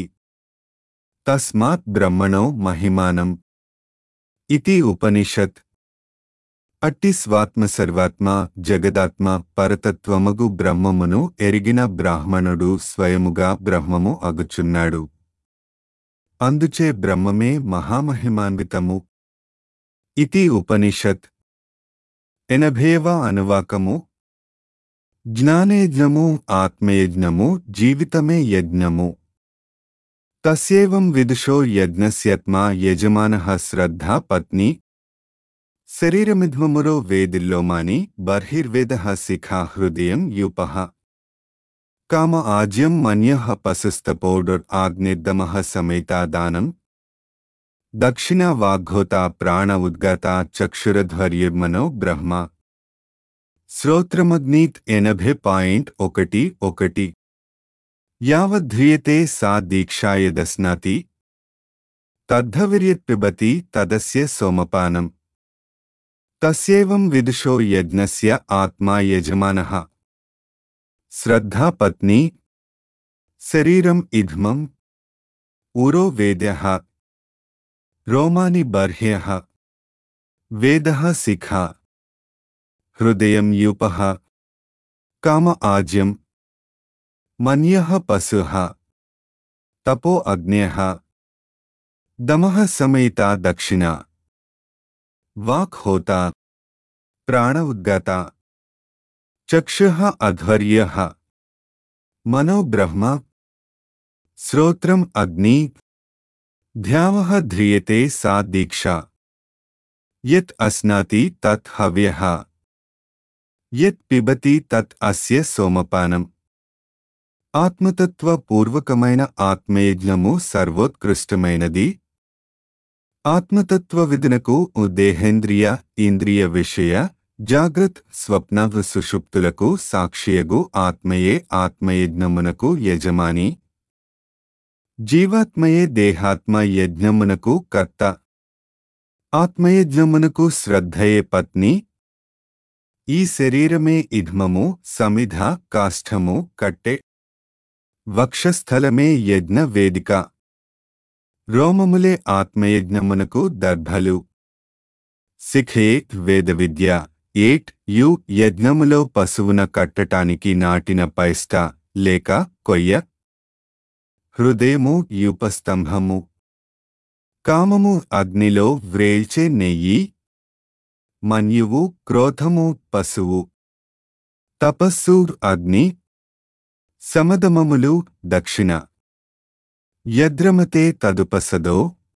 తస్మాత్ బ్రహ్మణో మహిమానం ఇతి ఉపనిషత్ అట్టి స్వాత్మ సర్వాత్మ జగదాత్మ పరతత్వమగు బ్రహ్మమును ఎరిగిన బ్రాహ్మణుడు స్వయముగా బ్రహ్మము అగుచున్నాడు అందుచే బ్రహ్మమే మహామహిమాన్వితము ఇతి ఉపనిషత్ ఎనభేవ అనువాకము జ్ఞానేజ్ఞము ఆత్మయజ్ఞము జీవితమే యజ్ఞము తస్యేవం విదుషో యజ్ఞస్యత్మా యజమానః శ్రద్ధా పత్ని శరీరమిధ్వమురో వేదిల్లోమాని బర్హిర్వేద శిఖా హృదయం యూపః కామ ఆజ్యం మన్యః పశుస్తపోడర్ ఆగ్నిర్దమః సమేతాదానం దక్షిణ వాగ్ఘోత ప్రాణ ఉద్గత చక్షురధ్వర్యుర్మనో బ్రహ్మ శ్రోత్రమగ్నీత్ ఎనభై పాయింట్ ఒకటి ఒకటి యావద్ధ్రియతే సా దీక్షాయ దస్నాతి తద్ధవిర్యత్పిబతి తదస్య సోమపానం తస్యేవం విదుషో యజ్ఞస్య ఆత్మా యజమానః శ్రద్ధా పత్ని శరీరం ఇధ్మం ఉరో వేద్యః రోమాని బర్హ్యః వేదః శిఖా హృదయం యూపః కామ ఆజ్యం మన్యః పశుః తపో అగ్న్యః దమః సమేతా దక్షిణ వాక్ హోతా ప్రాణ ఉద్గత చక్షుః అధ్వర్యః మనో బ్రహ్మ శ్రోత్రం అగ్ని ధ్యావః ధ్రియతే సా దీక్షా యత్ అస్నాతి తత్ హవ్యః యత్ పిబతి తత్ అస్య సోమపానం ఆత్మతత్వ పూర్వకమైన ఆత్మయజ్ఞము సర్వోత్కృష్టమైనది ఆత్మతత్వ విధునకు దేహేంద్రియ ఇంద్రియ విషయ జాగ్రత్ స్వప్న సుషుప్తులకు సాక్షియగు ఆత్మయే ఆత్మయజ్ఞమునకు యజమాని జీవాత్మయే దేహాత్మ యజ్ఞమునకు కర్త ఆత్మయజ్ఞమునకు శ్రద్ధయే పత్ని ఈ శరీరమే ఇధ్మము సమిధ కాష్ఠము కట్టె వక్షస్థలమే యజ్ఞ వేదిక రోమములే ఆత్మయజ్ఞమునకు దర్భలు శిఖే వేద విద్య ఏట్ యు యజ్ఞములో పశువున కట్టటానికి నాటిన పైష్ట లేక కొయ్య హృదయము యూపస్తంభము కామము అగ్నిలో వ్రేల్చే నెయ్యి మన్యువు క్రోధము పశువు తపస్సు అగ్ని సమదమములు దక్షిణ యద్రమతే తదుపసదో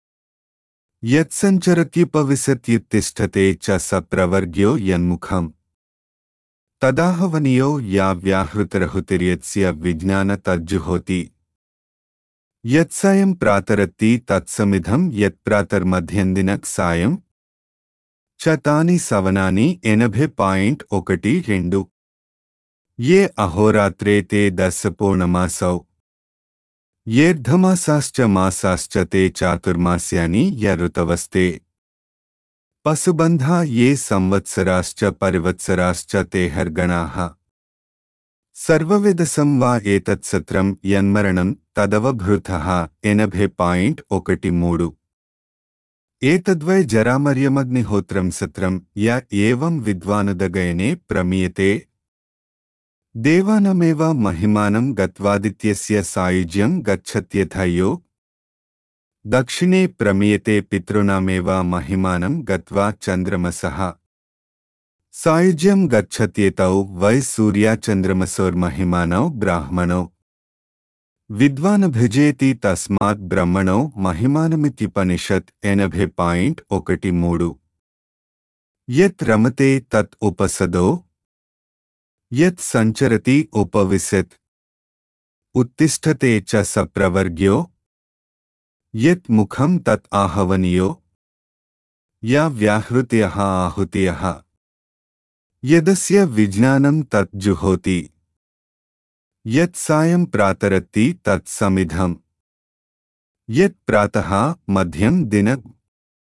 యత్సంచరత్యుపవిశత్యుత్తిష్టతే చ స ప్రవర్గ్యో యన్ముఖం తదాహవనియో యా వ్యాహృతరహుతిర్యత్స్య విజ్ఞాన తజ్జుహోతి యత్సాయం ప్రాతరత్తి తత్సమిధం యత్ప్రాతర్మధ్యందినక్ సాయం చ తాని సవనాని ఎనభై పాయింట్ ఒకటి రెండు ఏ అహోరాత్రే తే దశపూర్ణమాసౌ येर्धमासाश्च मासाश्च ते चातुर्मास्यानि य ऋतवस्ते पशुबन्धा ये संवत्सराश्च परिवत्सराश्च ते हर्गणाः सर्वविदसं वा एतत्सत्रं यन्मरणं तदवभृतः एनभे पायिण्ट् ఒకటి మూడు ఏతద్వై జరామర్యమగ్నిహోత్రం సత్రం య ఏవం విద్వానుదగయనే ప్రమీయతే దేవానమేవ మహిమానం గత్వాదిత్యస్య సాయుజ్యం గచ్చత్యథయో దక్షిణే ప్రమీయతే పితॄణామేవ మహిమానం గత్వా చంద్రమసః సాయుజ్యం గచ్చత్యేతౌ వై సూర్యాచంద్రమసోర్మహిమానౌ బ్రాహ్మణౌ విద్వానభిజేతి తస్మాత్ బ్రహ్మణౌ మహిమానమిత్యుపనిషత్ ఎనభై పాయింట్ ఒకటి మూడు యత్ రమతే తత్ ఉపసదో యత్ సంచరతి ఉపవిశత్ ఉత్తిష్టతే చ సప్రవర్గ్యో యత్ ముఖం తత్ ఆహవనియో యా వ్యాహృత్యః ఆహుత్యః యదస్య విజ్ఞానం తత్ జుహోతి యత్ సాయం ప్రాతరత్తి తత్ సమిధం యత్ ప్రాతః మధ్యం దిన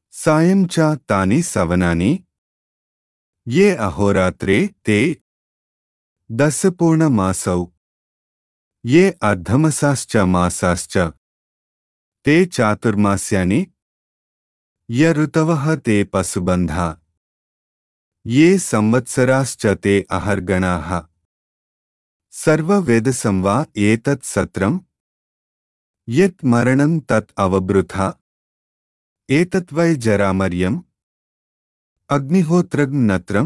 సాయం చ తాని సవనాని ఏ అహోరాత్రే తే దశపూర్ణమాసౌ ఏ అర్ధమసాశ్చ మాసాశ్చ తే చాతుర్మాస్యాని య ఋతవః తే పశుబంధా ఏ సంవత్సరాశ్చ తే అహర్గణాః సర్వవేదసం వా ఏతత్ సత్రం యత్ మరణం తత్ అవబృథా ఏతత్వై జరామర్యం అగ్నిహోత్రగ్నత్రం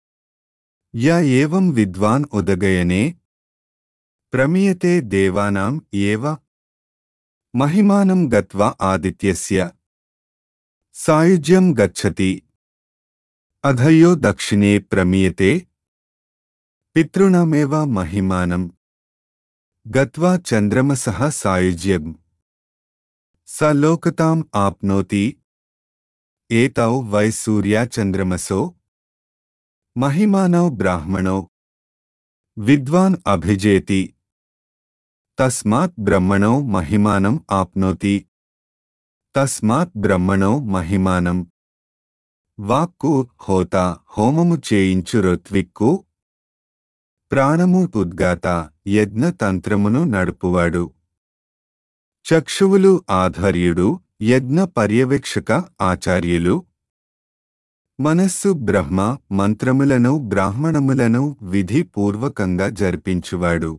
య ఏవం విద్వాన్ ఉదగయనే ప్రమీయతే దేవానాం ఏవ మహిమానం గత్వా ఆదిత్యస్య సాయుజ్యం గచ్చతి అధయో దక్షిణే ప్రమీయతే పితॄణమేవ మహిమానం గత్వా చంద్రమసః సాయుజ్యం స లోకతాం ఆప్నోతి ఏతౌ వై సూర్యాచంద్రమసో మహిమానౌ బ్రాహ్మణో విద్వాన్ అభిజేతి తస్మాత్ బ్రహ్మణో మహిమానం ఆప్నోతి తస్మాత్ బ్రహ్మణో మహిమానం వాక్కు హోత హోమము చేయించు ఋత్విక్కు ప్రాణము ఉద్గాత యజ్ఞ తంత్రమును నడుపువాడు చక్షువులు ఆధ్వర్యుడు యజ్ఞ పర్యవేక్షక ఆచార్యులు మనస్సు బ్రహ్మ మంత్రములను బ్రాహ్మణములను విధిపూర్వకంగా జరిపించువాడు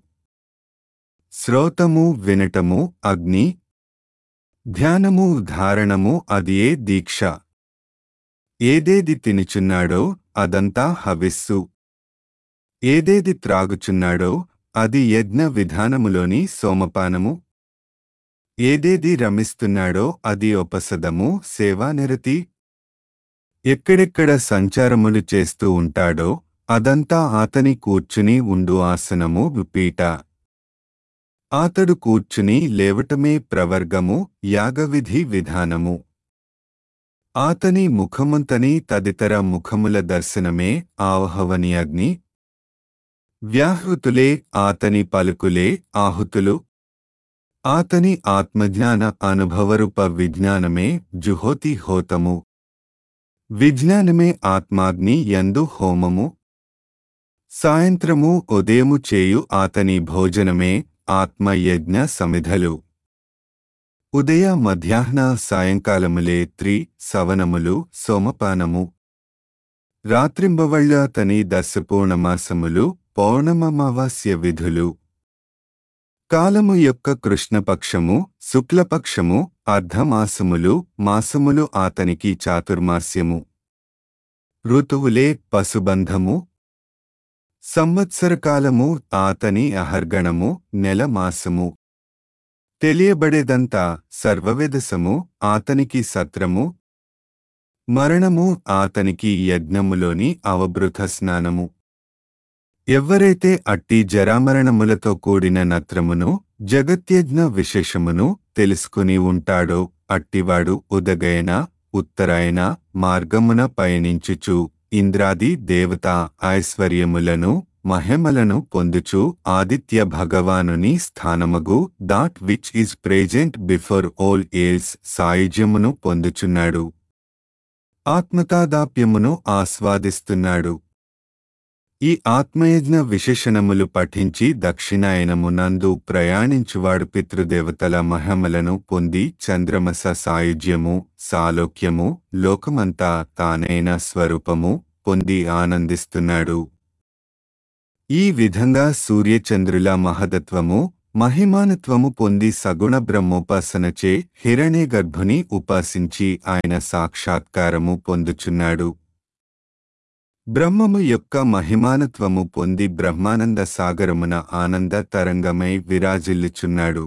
శ్రోతము వినటము అగ్ని ధ్యానము ధారణము అదియే దీక్ష ఏదేది తినుచున్నాడో అదంతా హవిస్సు ఏదేది త్రాగుచున్నాడో అది యజ్ఞ విధానములోని సోమపానము ఏదేది రమిస్తున్నాడో అది ఉపసదము సేవానిరతి ఎక్కడెక్కడ సంచారములు చేస్తూ ఉంటాడో అదంతా అతని కూర్చుని ఉండు ఆసనము పీట అతడు కూర్చుని లేవటమే ప్రవర్గము యాగవిధి విధానము ఆతని ముఖముంతని తదితర ముఖముల దర్శనమే ఆవహవని అగ్ని వ్యాహృతులే ఆతని పలుకులే ఆహుతులు ఆతని ఆత్మజ్ఞాన అనుభవరూప విజ్ఞానమే జుహోతి హోతము విజ్ఞానమే ఆత్మాగ్ని యందు హోమము సాయంత్రము ఉదయము చేయు ఆతని భోజనమే ఆత్మయజ్ఞ సమిధలు ఉదయ మధ్యాహ్న సాయంకాలములే త్రి సవనములు సోమపానము రాత్రింబవళ్ళ తని దశపూర్ణమాసములు పౌర్ణమమావాస్య విధులు కాలము యొక్క కృష్ణపక్షము శుక్లపక్షము అర్ధమాసములు మాసములు ఆతనికి చాతుర్మాస్యము ఋతువులే పశుబంధము సంవత్సరకాలము ఆతని అహర్గణము నెల మాసము తెలియబడేదంతా సర్వవేదసము ఆతనికి సత్రము మరణము ఆతనికి యజ్ఞములోని అవబృత స్నానము ఎవ్వరైతే అట్టి జరామరణములతో కూడిన నత్రమును జగత్యజ్ఞ విశేషమును తెలుసుకుని ఉంటాడో అట్టివాడు ఉదగయన ఉత్తరాయణ మార్గమున పయనించుచు ఇంద్రాది దేవత ఐశ్వర్యములను మహిమలను పొందుచు ఆదిత్య భగవానుని స్థానమగు that which is present before all else సాయుజ్యమును పొందుచున్నాడు ఆత్మతాదాప్యమును ఆస్వాదిస్తున్నాడు ఈ ఆత్మయజ్ఞ విశేషణములు పఠించి దక్షిణాయనమునందు ప్రయాణించువాడు పితృదేవతల మహిమలను పొంది చంద్రమస సాయుజ్యము సాలోక్యము లోకమంతా తానైన స్వరూపము పొంది ఆనందిస్తున్నాడు ఈ విధంగా సూర్యచంద్రుల మహదత్వము మహిమానత్వము పొంది సగుణ బ్రహ్మోపాసనచే హిరణ్య గర్భుని ఉపాసించి ఆయన సాక్షాత్కారము పొందుచున్నాడు బ్రహ్మము యొక్క మహిమానత్వము పొంది బ్రహ్మానంద సాగరమున ఆనంద తరంగమై విరాజిల్లుచున్నాడు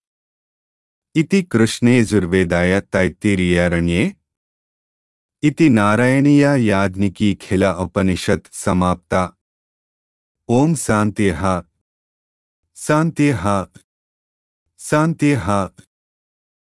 ఇతి కృష్ణేజుర్వేదాయ తైత్తిరీయారణ్యే ఇతి నారాయణీయ యాజ్ఞికీఖిల ఉపనిషత్ సమాప్త ఓం శాంత్యః శాంత్యః శాంత్యః